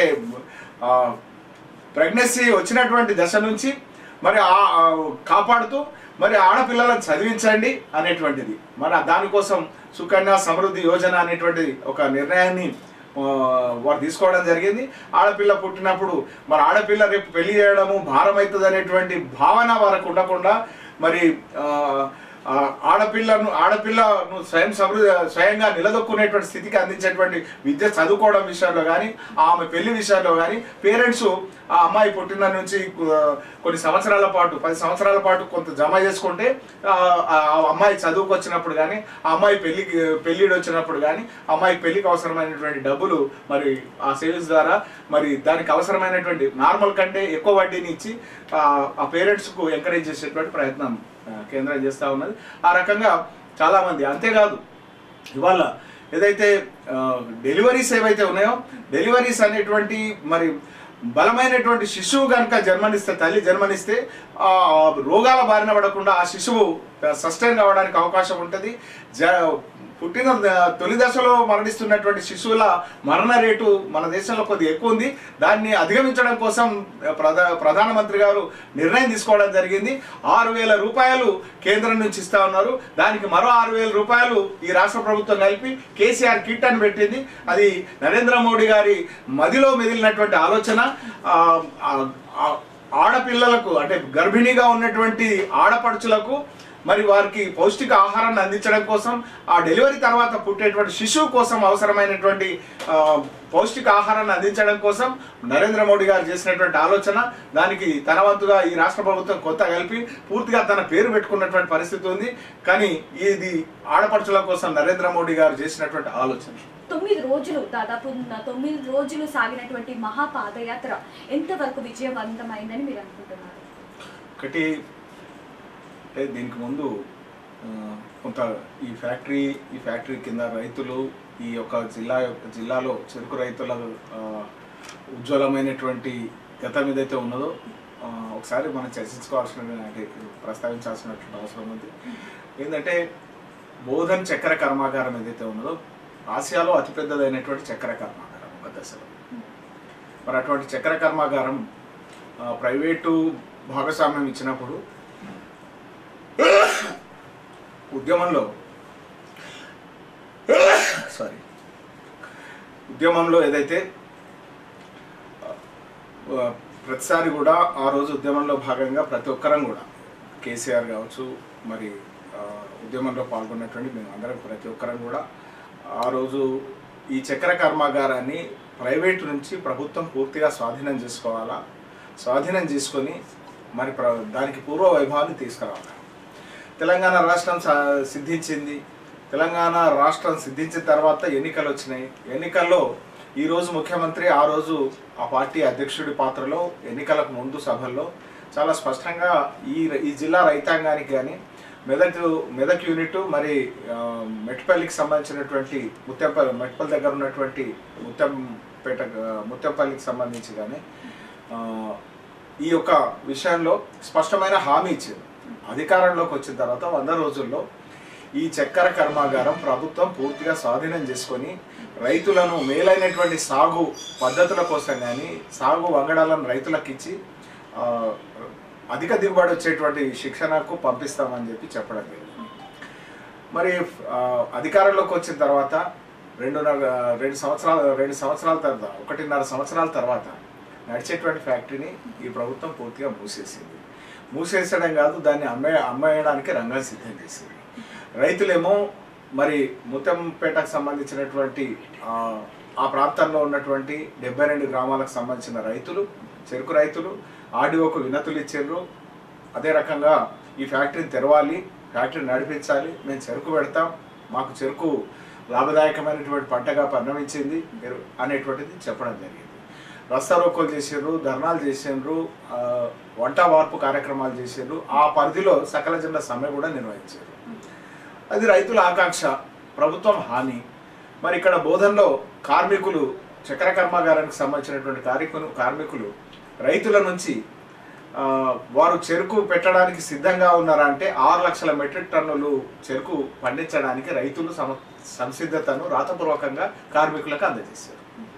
ప్రెగ్నెన్సీ వచ్చినటువంటి దశ నుంచి మరి ఆ- ఆ కాపాడుతూ మరి ఆడపిల్లలను చదివించండి అనేటువంటిది మరి దానికోసం సుకన్య సమృద్ధి యోజన అనేటువంటి ఒక నిర్ణయాన్ని ఆ, వారు తీసుకోవడం జరిగింది ఆడపిల్ల పుట్టినప్పుడు మరి ఆడపిల్ల రేపు పెళ్లి చేయడము భారం అవుతుంది అనేటువంటి భావన వారికి ఉండకుండా మరి ఆ, ఆ, ఆడపిల్లను ఆడపిల్లను స్వయం సమృద్ధి స్వయంగా నిలదొక్కునేటువంటి స్థితికి అందించేటువంటి విద్య చదువుకోవడం విషయంలో కానీ ఆమె పెళ్లి విషయంలో కానీ పేరెంట్స్ ఆ అమ్మాయి పుట్టిన నుంచి ఆ, కొన్ని సంవత్సరాల పాటు పది సంవత్సరాల పాటు కొంత జమ చేసుకుంటే ఆ ఆ అమ్మాయి చదువుకు వచ్చినప్పుడు కానీ ఆ అమ్మాయి పెళ్లికి పెళ్లిడు వచ్చినప్పుడు కానీ అమ్మాయి పెళ్లికి అవసరమైనటువంటి డబ్బులు మరి ఆ సేవింగ్స్ ద్వారా మరి దానికి అవసరమైనటువంటి నార్మల్ కంటే ఎక్కువ వడ్డీని ఇచ్చి ఆ, ఆ పేరెంట్స్కు ఎంకరేజ్ చేసేటువంటి ప్రయత్నం ఆ, కేంద్రం చేస్తూ ఉన్నది ఆ రకంగా చాలామంది అంతేకాదు ఇవాళ ఏదైతే ఆ, డెలివరీస్ ఏవైతే ఉన్నాయో డెలివరీస్ అనేటువంటి మరి బలమైనటువంటి శిశువు కనుక జన్మనిస్తే తల్లి జన్మనిస్తే ఆ రోగాల బారిన పడకుండా ఆ శిశువు సస్టైన్ కావడానికి అవకాశం ఉంటుంది జ పుట్టిన ద- తొలి దశలో మరణిస్తున్నటువంటి శిశువుల మరణ రేటు మన దేశంలో కొద్దిగా ఎక్కువ ఉంది దాన్ని అధిగమించడం కోసం ప్రధా ప్రధానమంత్రి గారు నిర్ణయం తీసుకోవడం జరిగింది ఆరు వేల రూపాయలు కేంద్రం నుంచి ఇస్తా ఉన్నారు దానికి మరో ఆరు వేల రూపాయలు ఈ రాష్ట్ర ప్రభుత్వం కలిపి కేసీఆర్ కిట్ అని పెట్టింది అది నరేంద్ర మోడీ గారి మదిలో మెదిలినటువంటి ఆలోచన ఆ, ఆ, ఆ, ఆడపిల్లలకు అంటే గర్భిణీగా ఉన్నటువంటి ఆడపడుచులకు మరి వారికి పౌష్టిక ఆహారాన్ని అందించడం కోసం ఆ డెలివరీ తర్వాత పుట్టేటువంటి శిశువు కోసం అవసరమైనటువంటి ఆ, పౌష్టిక ఆహారాన్ని అందించడం కోసం నరేంద్ర మోడీ గారు చేసినటువంటి ఆలోచన దానికి తన వంతుగా ఈ రాష్ట్ర ప్రభుత్వం కొత్త కలిపి పూర్తిగా తన పేరు పెట్టుకున్నటువంటి పరిస్థితి ఉంది కానీ ఇది ఆడపడుచుల కోసం నరేంద్ర మోడీ గారు చేసినటువంటి ఆలోచన తొమ్మిది రోజులు దాదాపు ఉన్న తొమ్మిది రోజులు సాగినటువంటి మహా పాదయాత్ర ఎంతవరకు విజయవంతమైందని మీరు అనుకుంటున్నారు ఒకటి అంటే దీనికి ముందు ఆ, కొంత ఈ ఫ్యాక్టరీ ఈ ఫ్యాక్టరీ కింద రైతులు ఈ యొక్క జిల్లా యొక్క జిల్లాలో చెరుకు రైతుల ఆ, ఉజ్వలమైనటువంటి గతం ఏదైతే ఉన్నదో ఆ, ఒకసారి మనం చర్చించుకోవాల్సిన అంటే ప్రస్తావించాల్సినటువంటి అవసరం ఉంది ఏంటంటే బోధన్ చక్కెర కర్మాగారం ఏదైతే ఉన్నదో ఆసియాలో అతిపెద్దదైనటువంటి చక్కెర కర్మాగారం ఒక దశలో మరి అటువంటి చక్కెర కర్మాగారం ఆ, ప్రైవేటు భాగస్వామ్యం ఇచ్చినప్పుడు ఉద్యమంలో సారీ ఉద్యమంలో ఏదైతే ఆ, ప్రతిసారి కూడా ఆ రోజు ఉద్యమంలో భాగంగా ప్రతి ఒక్కరం కూడా కేసీఆర్ కావచ్చు మరి ఆ, ఉద్యమంలో పాల్గొన్నటువంటి మేము అందరం ప్రతి ఒక్కరం కూడా ఆ రోజు ఈ చక్కెర కర్మాగారాన్ని ప్రైవేటు నుంచి ప్రభుత్వం పూర్తిగా స్వాధీనం చేసుకోవాలా స్వాధీనం చేసుకొని మరి ప్ర దానికి పూర్వ వైభవాన్ని తీసుకురావాలి తెలంగాణ రాష్ట్రం సా- సిద్ధించింది తెలంగాణ రాష్ట్రం సిద్ధించిన తర్వాత ఎన్నికలు వచ్చినాయి ఎన్నికల్లో ఈ రోజు ముఖ్యమంత్రి ఆ రోజు ఆ పార్టీ అధ్యక్షుడి పాత్రలో ఎన్నికలకు ముందు సభల్లో చాలా స్పష్టంగా ఈ ఈ జిల్లా రైతాంగానికి కానీ మెదక్ మెదక్ యూనిట్ మరి ఆ, మెట్పల్లికి సంబంధించినటువంటి ముత్యంపల్లి మెట్పల్లి దగ్గర ఉన్నటువంటి ముత్యంపేట ఆ, ముత్యంపల్లికి సంబంధించి కానీ ఆ, ఈ యొక్క విషయంలో స్పష్టమైన హామీ ఇచ్చింది అధికారంలోకి వచ్చిన తర్వాత వంద రోజుల్లో ఈ చక్కెర కర్మాగారం ప్రభుత్వం పూర్తిగా స్వాధీనం చేసుకొని రైతులను మేలైనటువంటి సాగు పద్ధతుల కోసం కానీ సాగు వంగడాలను రైతులకు ఇచ్చి ఆ, అధిక దిగుబడి వచ్చేటువంటి శిక్షణకు పంపిస్తామని చెప్పి చెప్పడం జరిగింది మరి ఆ, అధికారంలోకి వచ్చిన తర్వాత రెండున్నర రెండు సంవత్సరాల రెండు సంవత్సరాల తర్వాత ఒకటిన్నర సంవత్సరాల తర్వాత నడిచేటువంటి ఫ్యాక్టరీని ఈ ప్రభుత్వం పూర్తిగా మూసేసింది మూసేసడం కాదు దాన్ని అమ్మే అమ్మేయడానికి రంగం సిద్ధం చేసింది రైతులేమో మరి ముత్తంపేటకు సంబంధించినటువంటి ఆ, ఆ ప్రాంతంలో ఉన్నటువంటి డెబ్బై రెండు గ్రామాలకు సంబంధించిన రైతులు చెరుకు రైతులు ఆడిఓకు వినతులు ఇచ్చారు అదే రకంగా ఈ ఫ్యాక్టరీని తెరవాలి ఫ్యాక్టరీ నడిపించాలి మేము చెరుకు పెడతాం మాకు చెరుకు లాభదాయకమైనటువంటి పంటగా పరిణమించింది మీరు అనేటువంటిది చెప్పడం జరిగింది రస్తా రోకోలు చేసారు ధర్నాలు చేసారు ఆ, వంట వార్పు కార్యక్రమాలు చేసారు ఆ పరిధిలో సకల జిల్లా సమ్మె కూడా నిర్వహించారు అది రైతుల ఆకాంక్ష ప్రభుత్వం హామీ మరి ఇక్కడ బోధనలో కార్మికులు చక్కెర కర్మాగారానికి సంబంధించినటువంటి కార్మికులు కార్మికులు రైతుల నుంచి ఆ, వారు చెరుకు పెట్టడానికి సిద్ధంగా ఉన్నారా అంటే ఆరు లక్షల మెట్రిక్ టన్నులు చెరుకు పండించడానికి రైతులు సమ సంసిద్ధతను రాతపూర్వకంగా కార్మికులకు అందజేశారు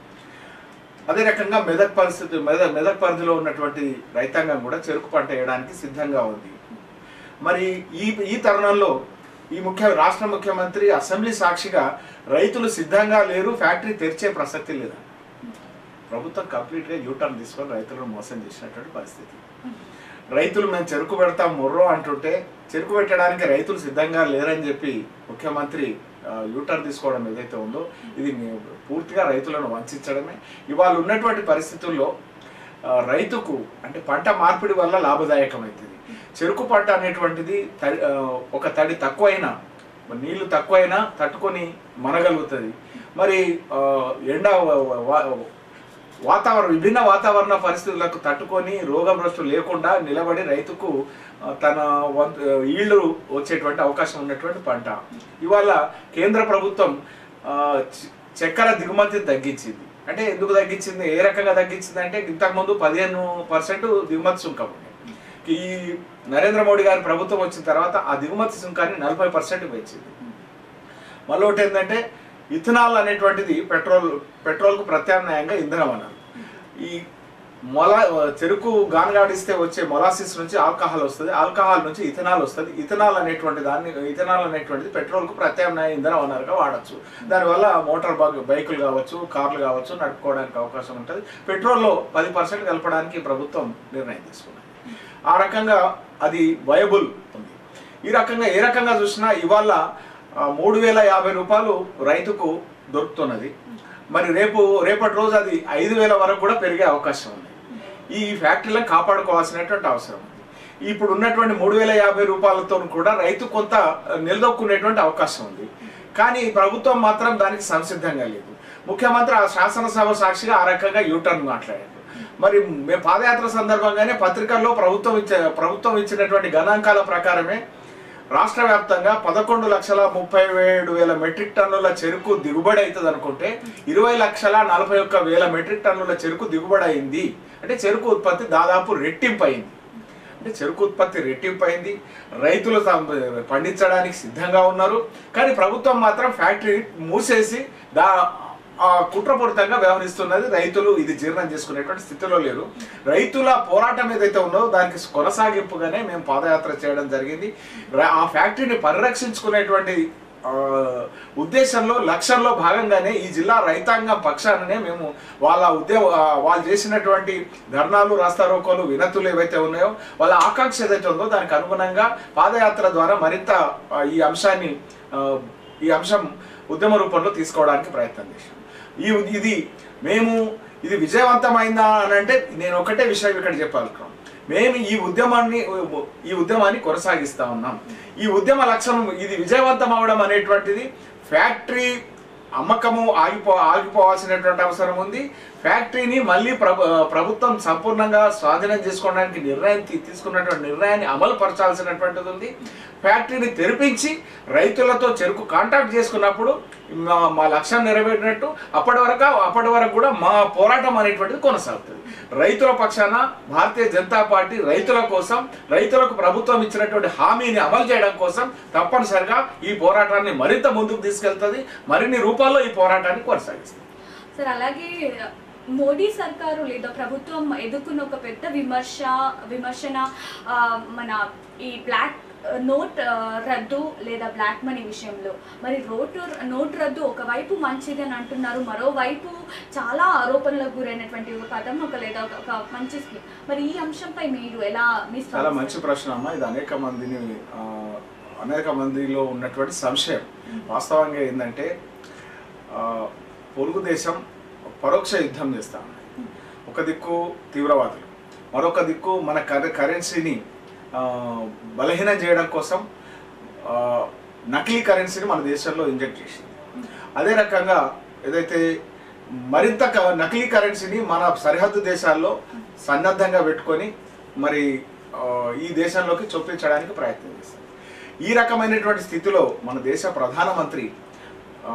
అదే రకంగా మెదక్ పరిస్థితి మెదక్ మెదక్ పరిధిలో ఉన్నటువంటి రైతాంగం కూడా చెరుకు పంట వేయడానికి సిద్ధంగా ఉంది మరి ఈ ఈ తరుణంలో ఈ ముఖ్య రాష్ట్ర ముఖ్యమంత్రి అసెంబ్లీ సాక్షిగా రైతులు సిద్ధంగా లేరు ఫ్యాక్టరీ తెరిచే ప్రసక్తి లేదా ప్రభుత్వం కంప్లీట్గా యూటర్న్ తీసుకొని రైతులను మోసం చేసినటువంటి పరిస్థితి రైతులు మేము చెరుకు పెడతాం మొర్రో అంటుంటే చెరుకు పెట్టడానికి రైతులు సిద్ధంగా లేరని చెప్పి ముఖ్యమంత్రి ఆ, యూటర్న్ తీసుకోవడం ఏదైతే ఉందో ఇది మీ- పూర్తిగా రైతులను వంచడమే ఇవాళ ఉన్నటువంటి పరిస్థితుల్లో ఆ, రైతుకు అంటే పంట మార్పిడి వల్ల లాభదాయకమవుతుంది చెరుకు పంట అనేటువంటిది తడి ఆ, ఒక తడి తక్కువైనా నీళ్లు తక్కువైనా తట్టుకొని మనగలుగుతుంది మరి ఆ, ఎండ వా- వా- వాతావరణం విభిన్న వాతావరణ పరిస్థితులకు తట్టుకొని రోగభ్రష్టు లేకుండా నిలబడి రైతుకు ఆ, తన వంతు ఈళ్ళు వచ్చేటువంటి అవకాశం ఉన్నటువంటి పంట ఇవాళ కేంద్ర ప్రభుత్వం ఆ, చ- చక్కెర దిగుమతిని తగ్గించింది అంటే ఎందుకు తగ్గించింది ఏ రకంగా తగ్గించింది అంటే ఇంతకుముందు పదిహేను పర్సెంట్ దిగుమతి సుంకం ఉండే ఈ నరేంద్ర మోడీ గారి ప్రభుత్వం వచ్చిన తర్వాత ఆ దిగుమతి సుంకాన్ని నలభై పర్సెంట్ పెంచింది మళ్ళీ ఒకటి ఏంటంటే ఇథనాల్ అనేటువంటిది పెట్రోల్ పెట్రోల్కు ప్రత్యామ్నాయంగా ఇంధనం అన్నారు ఈ మొల చెరుకు గానగాడిస్తే వచ్చే మొలాసిస్ నుంచి ఆల్కహాల్ వస్తుంది ఆల్కహాల్ నుంచి ఇథనాల్ వస్తుంది ఇథనాల్ అనేటువంటి దాన్ని ఇథనాల్ అనేటువంటిది పెట్రోల్కు ప్రత్యామ్నాయ ఇంధనం అన్నారుగా వాడచ్చు దానివల్ల మోటార్ బైక్ బైకులు కావచ్చు కార్లు కావచ్చు నడుపుకోవడానికి అవకాశం ఉంటుంది పెట్రోల్లో పది పర్సెంట్ కలపడానికి ప్రభుత్వం నిర్ణయం తీసుకున్నది ఆ రకంగా అది వయబుల్ ఉంది ఈ రకంగా ఏ రకంగా చూసినా ఇవాళ ఆ, మూడు వేల యాభై రూపాయలు రైతుకు దొరుకుతున్నది మరి రేపు రేపటి రోజు అది ఐదు వేల వరకు కూడా పెరిగే అవకాశం ఉంది ఈ ఫ్యాక్టరీలను కాపాడుకోవాల్సినటువంటి అవసరం ఉంది ఇప్పుడు ఉన్నటువంటి మూడు వేల యాభై రూపాయలతో కూడా రైతు కొంత నిలదొక్కునేటువంటి అవకాశం ఉంది కానీ ప్రభుత్వం మాత్రం దానికి సంసిద్ధంగా లేదు ముఖ్యమంత్రి ఆ శాసనసభ సాక్షిగా ఆ రకంగా యూటర్న్ మాట్లాడారు మరి మేము పాదయాత్ర సందర్భంగానే పత్రికల్లో ప్రభుత్వం ఇచ్చే ప్రభుత్వం ఇచ్చినటువంటి గణాంకాల ప్రకారమే రాష్ట్ర వ్యాప్తంగా పదకొండు లక్షల ముప్పై ఏడు వేల మెట్రిక్ టన్నుల చెరుకు దిగుబడి అవుతుంది అనుకుంటే ఇరవై లక్షల నలభై ఒక్క వేల మెట్రిక్ టన్నుల చెరుకు దిగుబడి అయింది అంటే చెరుకు ఉత్పత్తి దాదాపు రెట్టింపు అయింది అంటే చెరుకు ఉత్పత్తి రెట్టింపు అయింది రైతులు సం- పండించడానికి సిద్ధంగా ఉన్నారు కానీ ప్రభుత్వం మాత్రం ఫ్యాక్టరీ మూసేసి దా ఆ కుట్రపూరితంగా వ్యవహరిస్తున్నది రైతులు ఇది జీర్ణం చేసుకునేటువంటి స్థితిలో లేరు రైతుల పోరాటం ఏదైతే ఉందో దానికి కొనసాగింపుగానే మేము పాదయాత్ర చేయడం జరిగింది ర- ఆ ఫ్యాక్టరీని పరిరక్షించుకునేటువంటి ఆ, ఉద్దేశంలో లక్ష్యంలో భాగంగానే ఈ జిల్లా రైతాంగం పక్షాననే మేము వాళ్ళ ఉద్యమ ఆ, వాళ్ళు చేసినటువంటి ధర్నాలు రాస్తారోకోలు వినతులు ఏవైతే ఉన్నాయో వాళ్ళ ఆకాంక్ష ఏదైతే ఉందో దానికి అనుగుణంగా పాదయాత్ర ద్వారా మరింత ఆ, ఈ అంశాన్ని ఆ, ఈ అంశం ఉద్యమ రూపంలో తీసుకోవడానికి ప్రయత్నం చేశాం ఈ ఉ- ఇది మేము ఇది విజయవంతమైందా అని అంటే నేను ఒకటే విషయం ఇక్కడ చెప్పాలనుకున్నాం మేము ఈ ఉద్యమాన్ని ఈ ఉద్యమాన్ని కొనసాగిస్తా ఉన్నాం ఈ ఉద్యమ లక్ష్యం ఇది విజయవంతం అవడం అనేటువంటిది ఫ్యాక్టరీ అమ్మకము ఆగిపో ఆగిపోవాల్సినటువంటి అవసరం ఉంది ఫ్యాక్టరీని మళ్ళీ ప్రభు ప్రభుత్వం సంపూర్ణంగా స్వాధీనం చేసుకోవడానికి నిర్ణయం తీ- తీసుకున్నటువంటి నిర్ణయాన్ని అమలు పరచాల్సినటువంటిది ఉంది ఫ్యాక్టరీని తెరిపించి రైతులతో చెరుకు కాంటాక్ట్ చేసుకున్నప్పుడు మా మా లక్ష్యం నెరవేరినట్టు అప్పటి వరకు అప్పటి వరకు కూడా మా పోరాటం అనేటువంటిది కొనసాగుతుంది రైతుల పక్షాన భారతీయ జనతా పార్టీ రైతుల కోసం రైతులకు ప్రభుత్వం ఇచ్చినటువంటి హామీని అమలు చేయడం కోసం తప్పనిసరిగా ఈ పోరాటాన్ని మరింత ముందుకు తీసుకెళ్తుంది మరిన్ని రూపాల్లో ఈ పోరాటాన్ని కొనసాగిస్తుంది సార్ అలాగే మోడీ సర్కారు లేదా ప్రభుత్వం ఎదుర్కొన్న ఒక పెద్ద విమర్శ విమర్శన ఆ, మన ఈ బ్లాక్ నోట్ ఆ, రద్దు లేదా బ్లాక్ మనీ విషయంలో మరి రోటు నోట్ రద్దు ఒకవైపు మంచిది అని అంటున్నారు మరోవైపు చాలా ఆరోపణలకు గురైనటువంటి ఒక పదం ఒక లేదా ఒక- ఒక మంచి స్కీమ్ మరి ఈ అంశంపై మీరు ఎలా మీ చాలా స్పందన? మంచి ప్రశ్న అమ్మా ఇది అనేక మందిని ఆ, అనేక మందిలో ఉన్నటువంటి సంశయం వాస్తవంగా ఏంటంటే ఆ, పొరుగు దేశం పరోక్ష యుద్ధం చేస్తా ఉంది ఒక దిక్కు తీవ్రవాదులు మరొక దిక్కు మన కరె కరెన్సీని ఆ, బలహీనం చేయడం కోసం ఆ, నకిలీ కరెన్సీని మన దేశంలో ఇంజెక్ట్ చేసింది అదే రకంగా ఏదైతే మరింత క- నకిలీ కరెన్సీని మన సరిహద్దు దేశాల్లో సన్నద్ధంగా పెట్టుకొని మరి ఆ, ఈ దేశంలోకి చొప్పించడానికి ప్రయత్నం చేస్తారు ఈ రకమైనటువంటి స్థితిలో మన దేశ ప్రధానమంత్రి ఆ,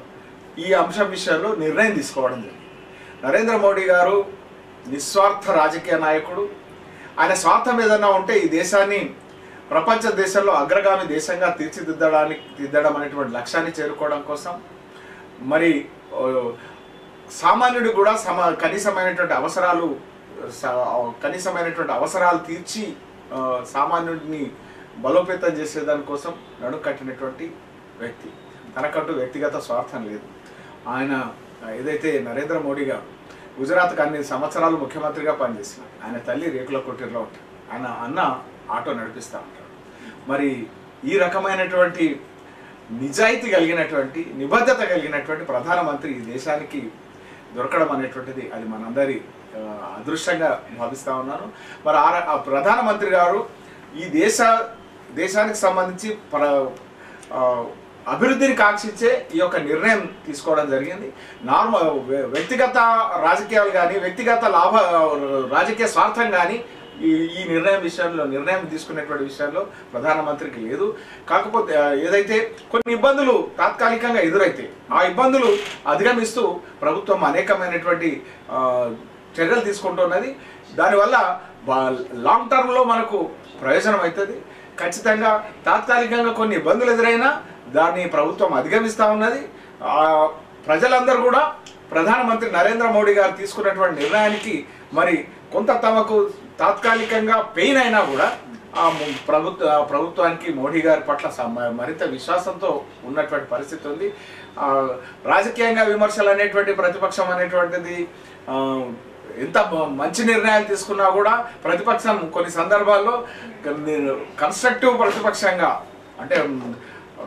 ఈ అంశం విషయంలో నిర్ణయం తీసుకోవడం జరిగింది నరేంద్ర మోడీ గారు నిస్వార్థ రాజకీయ నాయకుడు ఆయన స్వార్థం ఏదన్నా ఉంటే ఈ దేశాన్ని ప్రపంచ దేశంలో అగ్రగామి దేశంగా తీర్చిదిద్దడానికి దిద్దడం అనేటువంటి లక్ష్యాన్ని చేరుకోవడం కోసం మరి ఓ, సామాన్యుడు కూడా సమ కనీసమైనటువంటి అవసరాలు స- కనీసమైనటువంటి అవసరాలు తీర్చి ఆ, సామాన్యుడిని బలోపేతం చేసేదానికోసం నడుం కట్టినటువంటి వ్యక్తి తనకంటూ వ్యక్తిగత స్వార్థం లేదు ఆయన ఆ, ఏదైతే నరేంద్ర మోడీ గారు గుజరాత్కి అన్ని సంవత్సరాలు ముఖ్యమంత్రిగా పనిచేసిన ఆయన తల్లి రేకుల కొట్టిలో ఉంటారు ఆయన అన్న ఆటో నడిపిస్తూ ఉంటాడు మరి ఈ రకమైనటువంటి నిజాయితీ కలిగినటువంటి నిబద్ధత కలిగినటువంటి ప్రధానమంత్రి ఈ దేశానికి దొరకడం అనేటువంటిది అది మనందరి ఆ, అదృష్టంగా భావిస్తా ఉన్నాను మరి ఆ ర- ఆ ప్రధానమంత్రి గారు ఈ దేశ దేశానికి సంబంధించి ప్ర ఆ, అభివృద్ధిని కాంక్షించే ఈ యొక్క నిర్ణయం తీసుకోవడం జరిగింది నార్మల్ వ్య- వ్యక్తిగత రాజకీయాలు కానీ వ్యక్తిగత లాభ రాజకీయ స్వార్థం కానీ ఈ ఈ నిర్ణయం విషయంలో నిర్ణయం తీసుకునేటువంటి విషయంలో ప్రధానమంత్రికి లేదు కాకపోతే ఆ, ఏదైతే కొన్ని ఇబ్బందులు తాత్కాలికంగా ఎదురైతే ఆ ఇబ్బందులు అధిగమిస్తూ ప్రభుత్వం అనేకమైనటువంటి ఆ, చర్యలు తీసుకుంటున్నది దానివల్ల లాంగ్ టర్మ్లో మనకు ప్రయోజనం అవుతుంది ఖచ్చితంగా తాత్కాలికంగా కొన్ని ఇబ్బందులు ఎదురైనా దాన్ని ప్రభుత్వం అధిగమిస్తా ఉన్నది ఆ, ప్రజలందరూ కూడా ప్రధానమంత్రి నరేంద్ర మోడీ గారు తీసుకున్నటువంటి నిర్ణయానికి మరి కొంత తమకు తాత్కాలికంగా పెయిన్ అయినా కూడా ఆ ము- ప్రభుత్వ ఆ ప్రభుత్వానికి మోడీ గారి పట్ల సమ- మరింత విశ్వాసంతో ఉన్నటువంటి పరిస్థితి ఉంది ఆ, రాజకీయంగా విమర్శలు అనేటువంటి ప్రతిపక్షం అనేటువంటిది ఆ, ఎంత మ- మంచి నిర్ణయాలు తీసుకున్నా కూడా ప్రతిపక్షం కొన్ని సందర్భాల్లో కన్స్ట్రక్టివ్ ప్రతిపక్షంగా అంటే మ్,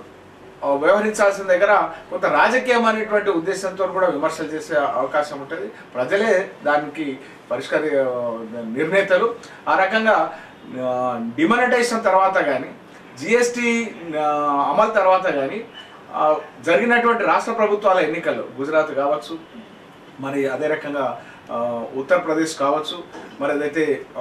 ఆ, వ్యవహరించాల్సిన దగ్గర కొంత రాజకీయం అనేటువంటి ఉద్దేశంతో కూడా విమర్శలు చేసే అవకాశం ఉంటుంది ప్రజలే దానికి పరిష్కరి ఆ, నిర్ణేతలు ఆ రకంగా డిమానిటైజేషన్ తర్వాత కానీ జిఎస్టి అమలు తర్వాత కానీ జరిగినటువంటి రాష్ట్ర ప్రభుత్వాల ఎన్నికలు గుజరాత్ కావచ్చు మరి అదే రకంగా ఆ, ఉత్తరప్రదేశ్ కావచ్చు మరి అదైతే ఆ,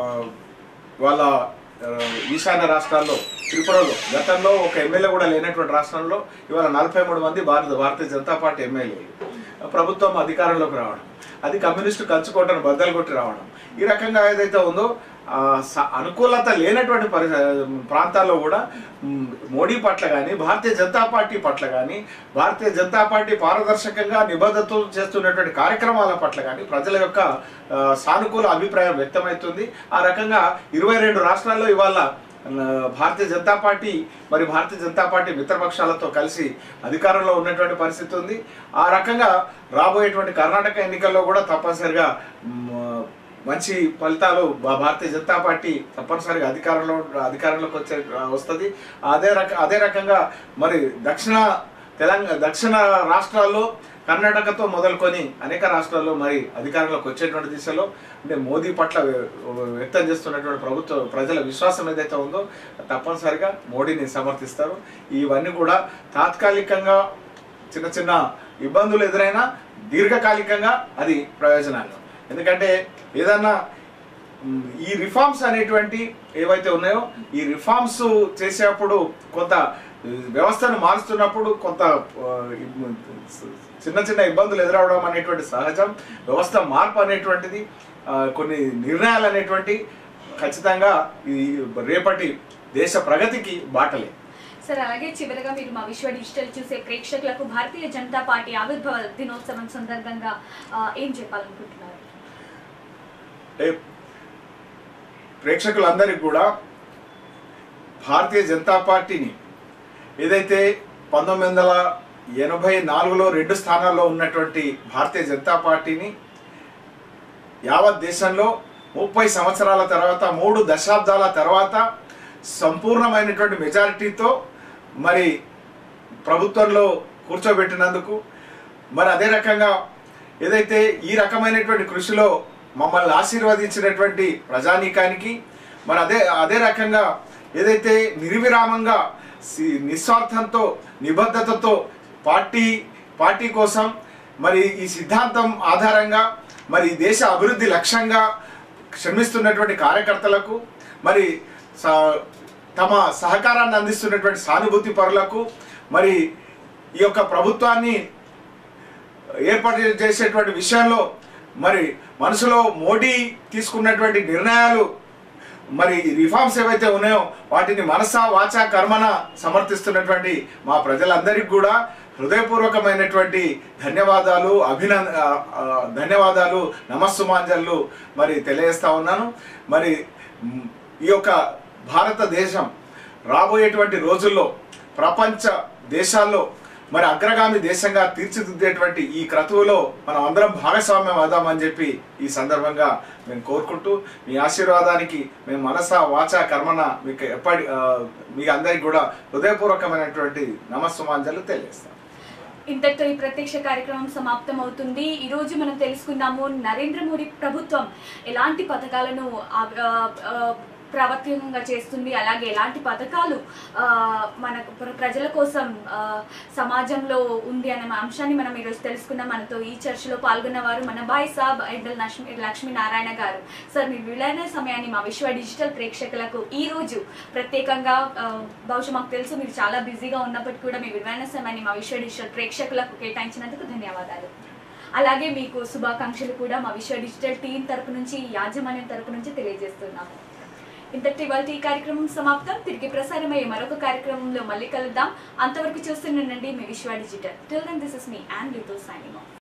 వాళ్ళ ఆ, ఈశాన్య రాష్ట్రాల్లో త్రిపురలో గతంలో ఒక ఎమ్మెల్యే కూడా లేనటువంటి రాష్ట్రంలో ఇవాళ నలభై మూడు మంది భారత భారతీయ జనతా పార్టీ ఎమ్మెల్యేలు ప్రభుత్వం అధికారంలోకి రావడం అది కమ్యూనిస్టు కంచుకోటను బద్దలు కొట్టి రావడం ఈ రకంగా ఏదైతే ఉందో ఆ, స- అనుకూలత లేనటువంటి పరి ప్రాంతాల్లో కూడా మ్, మోడీ పట్ల కానీ భారతీయ జనతా పార్టీ పట్ల కానీ భారతీయ జనతా పార్టీ పారదర్శకంగా నిబద్ధతతో చేస్తున్నటువంటి కార్యక్రమాల పట్ల కానీ ప్రజల యొక్క ఆ, సానుకూల అభిప్రాయం వ్యక్తమవుతుంది ఆ రకంగా ఇరవై రెండు రాష్ట్రాల్లో ఇవాళ ఆ, భారతీయ జనతా పార్టీ మరి భారతీయ జనతా పార్టీ మిత్రపక్షాలతో కలిసి అధికారంలో ఉన్నటువంటి పరిస్థితి ఉంది ఆ రకంగా రాబోయేటువంటి కర్ణాటక ఎన్నికల్లో కూడా తప్పనిసరిగా మ్, మంచి ఫలితాలు భా- భారతీయ జనతా పార్టీ తప్పనిసరిగా అధికారంలో అధికారంలోకి వచ్చే వస్తుంది అదే రక అదే రకంగా మరి దక్షిణ తెలంగాణ దక్షిణ రాష్ట్రాల్లో కర్ణాటకతో మొదలుకొని అనేక రాష్ట్రాల్లో మరి అధికారంలోకి వచ్చేటువంటి దిశలో అంటే మోదీ పట్ల వ్య- వ్యక్తం చేస్తున్నటువంటి ప్రభుత్వ ప్రజల విశ్వాసం ఏదైతే ఉందో తప్పనిసరిగా మోడీని సమర్థిస్తారు ఇవన్నీ కూడా తాత్కాలికంగా చిన్న చిన్న ఇబ్బందులు ఎదురైనా దీర్ఘకాలికంగా అది ప్రయోజనాలు ఎందుకంటే ఏదన్నా మ్, ఈ రిఫార్మ్స్ అనేటువంటి ఏవైతే ఉన్నాయో ఈ రిఫార్మ్స్ చేసేటప్పుడు కొంత ఆ, వ్యవస్థను మారుస్తున్నప్పుడు కొంత ఆ, ఇబ్- చిన్న చిన్న ఇబ్బందులు ఎదురవడం అనేటువంటి సహజం వ్యవస్థ మార్పు అనేటువంటిది ఆ, కొన్ని నిర్ణయాలు అనేటువంటి ఖచ్చితంగా ఈ రేపటి దేశ ప్రగతికి బాటలే సార్ అలాగే చివరగా మీరు మా విశ్వ డిజిటల్ చూసే ప్రేక్షకులకు భారతీయ జనతా పార్టీ ఆవిర్భావ దినోత్సవం సందర్భంగా ఆ, ఏం చెప్పాలనుకుంటున్నారు అంటే ప్రేక్షకులందరికీ కూడా భారతీయ జనతా పార్టీని ఏదైతే పంతొమ్మిది వందల ఎనభై నాలుగులో రెండు స్థానాల్లో ఉన్నటువంటి భారతీయ జనతా పార్టీని యావత్ దేశంలో ముప్పై సంవత్సరాల తర్వాత మూడు దశాబ్దాల తర్వాత సంపూర్ణమైనటువంటి మెజారిటీతో మరి ప్రభుత్వంలో కూర్చోబెట్టినందుకు మరి అదే రకంగా ఏదైతే ఈ రకమైనటువంటి కృషిలో మమ్మల్ని ఆశీర్వదించినటువంటి ప్రజానీకానికి మరి అదే అదే రకంగా ఏదైతే నిర్విరామంగా సి- నిస్వార్థంతో నిబద్ధతతో పార్టీ పార్టీ కోసం మరి ఈ సిద్ధాంతం ఆధారంగా మరి ఈ దేశ అభివృద్ధి లక్ష్యంగా శ్రమిస్తున్నటువంటి కార్యకర్తలకు మరి స- తమ సహకారాన్ని అందిస్తున్నటువంటి సానుభూతి పరులకు మరి ఈ యొక్క ప్రభుత్వాన్ని ఏర్పాటు చేసేటువంటి విషయంలో మరి మనసులో మోడీ తీసుకున్నటువంటి నిర్ణయాలు మరి రిఫార్మ్స్ ఏవైతే ఉన్నాయో వాటిని మనసా వాచా కర్మన సమర్థిస్తున్నటువంటి మా ప్రజలందరికీ కూడా హృదయపూర్వకమైనటువంటి ధన్యవాదాలు అభినంద ఆ, ఆ, ధన్యవాదాలు నమస్సుమాంజలు మరి తెలియజేస్తా ఉన్నాను మరి మ్, ఈ యొక్క భారతదేశం రాబోయేటువంటి రోజుల్లో ప్రపంచ దేశాల్లో మరి అగ్రగామి దేశంగా తీర్చిదిద్దేటువంటి ఈ క్రతువులో మనం అందరం భాగస్వామ్యం అవుదామని చెప్పి ఈ సందర్భంగా మేము కోరుకుంటూ మీ ఆశీర్వాదానికి మేము మనస వాచ కర్మన మీకు ఎప్పటి ఆ, మీ అందరికి కూడా హృదయపూర్వకమైనటువంటి నమస్సుమాంజలు తెలియజేస్తాం ఇంతటితో ఈ ప్రత్యక్ష కార్యక్రమం సమాప్తం అవుతుంది ఈ రోజు మనం తెలుసుకున్నాము నరేంద్ర మోడీ ప్రభుత్వం ఎలాంటి పథకాలను ఆ- ఆ- ఆ, ప్రవర్తనంగా చేస్తుంది అలాగే ఎలాంటి పథకాలు ఆ, మన ప్ర- ప్రజల కోసం ఆ, సమాజంలో ఉంది అనే అంశాన్ని మనం ఈరోజు తెలుసుకున్నాం మనతో ఈ చర్చలో పాల్గొన్న వారు మన బాయ్ సాబ్ ఐడల్ లక్ష్మి లక్ష్మీనారాయణ గారు సార్ మీ విలువైన సమయాన్ని మా విశ్వ డిజిటల్ ప్రేక్షకులకు ఈ రోజు ప్రత్యేకంగా ఆ, బహుశా మాకు తెలుసు మీరు చాలా బిజీగా ఉన్నప్పటికీ కూడా మీ విలువైన సమయాన్ని మా విశ్వ డిజిటల్ ప్రేక్షకులకు కేటాయించినందుకు ధన్యవాదాలు అలాగే మీకు శుభాకాంక్షలు కూడా మా విశ్వ డిజిటల్ టీం తరపు నుంచి యాజమాన్యం తరపు నుంచి తెలియజేస్తున్నాము ఇంతటి వాళ్ళ ఈ కార్యక్రమం సమాప్తం తిరిగి ప్రసారమయ్యే మరొక కార్యక్రమంలో మళ్ళీ కలుద్దాం అంతవరకు చూస్తుండండి మీ Vishwa digital till then this is me and లితో సైనింగ్ ఆఫ్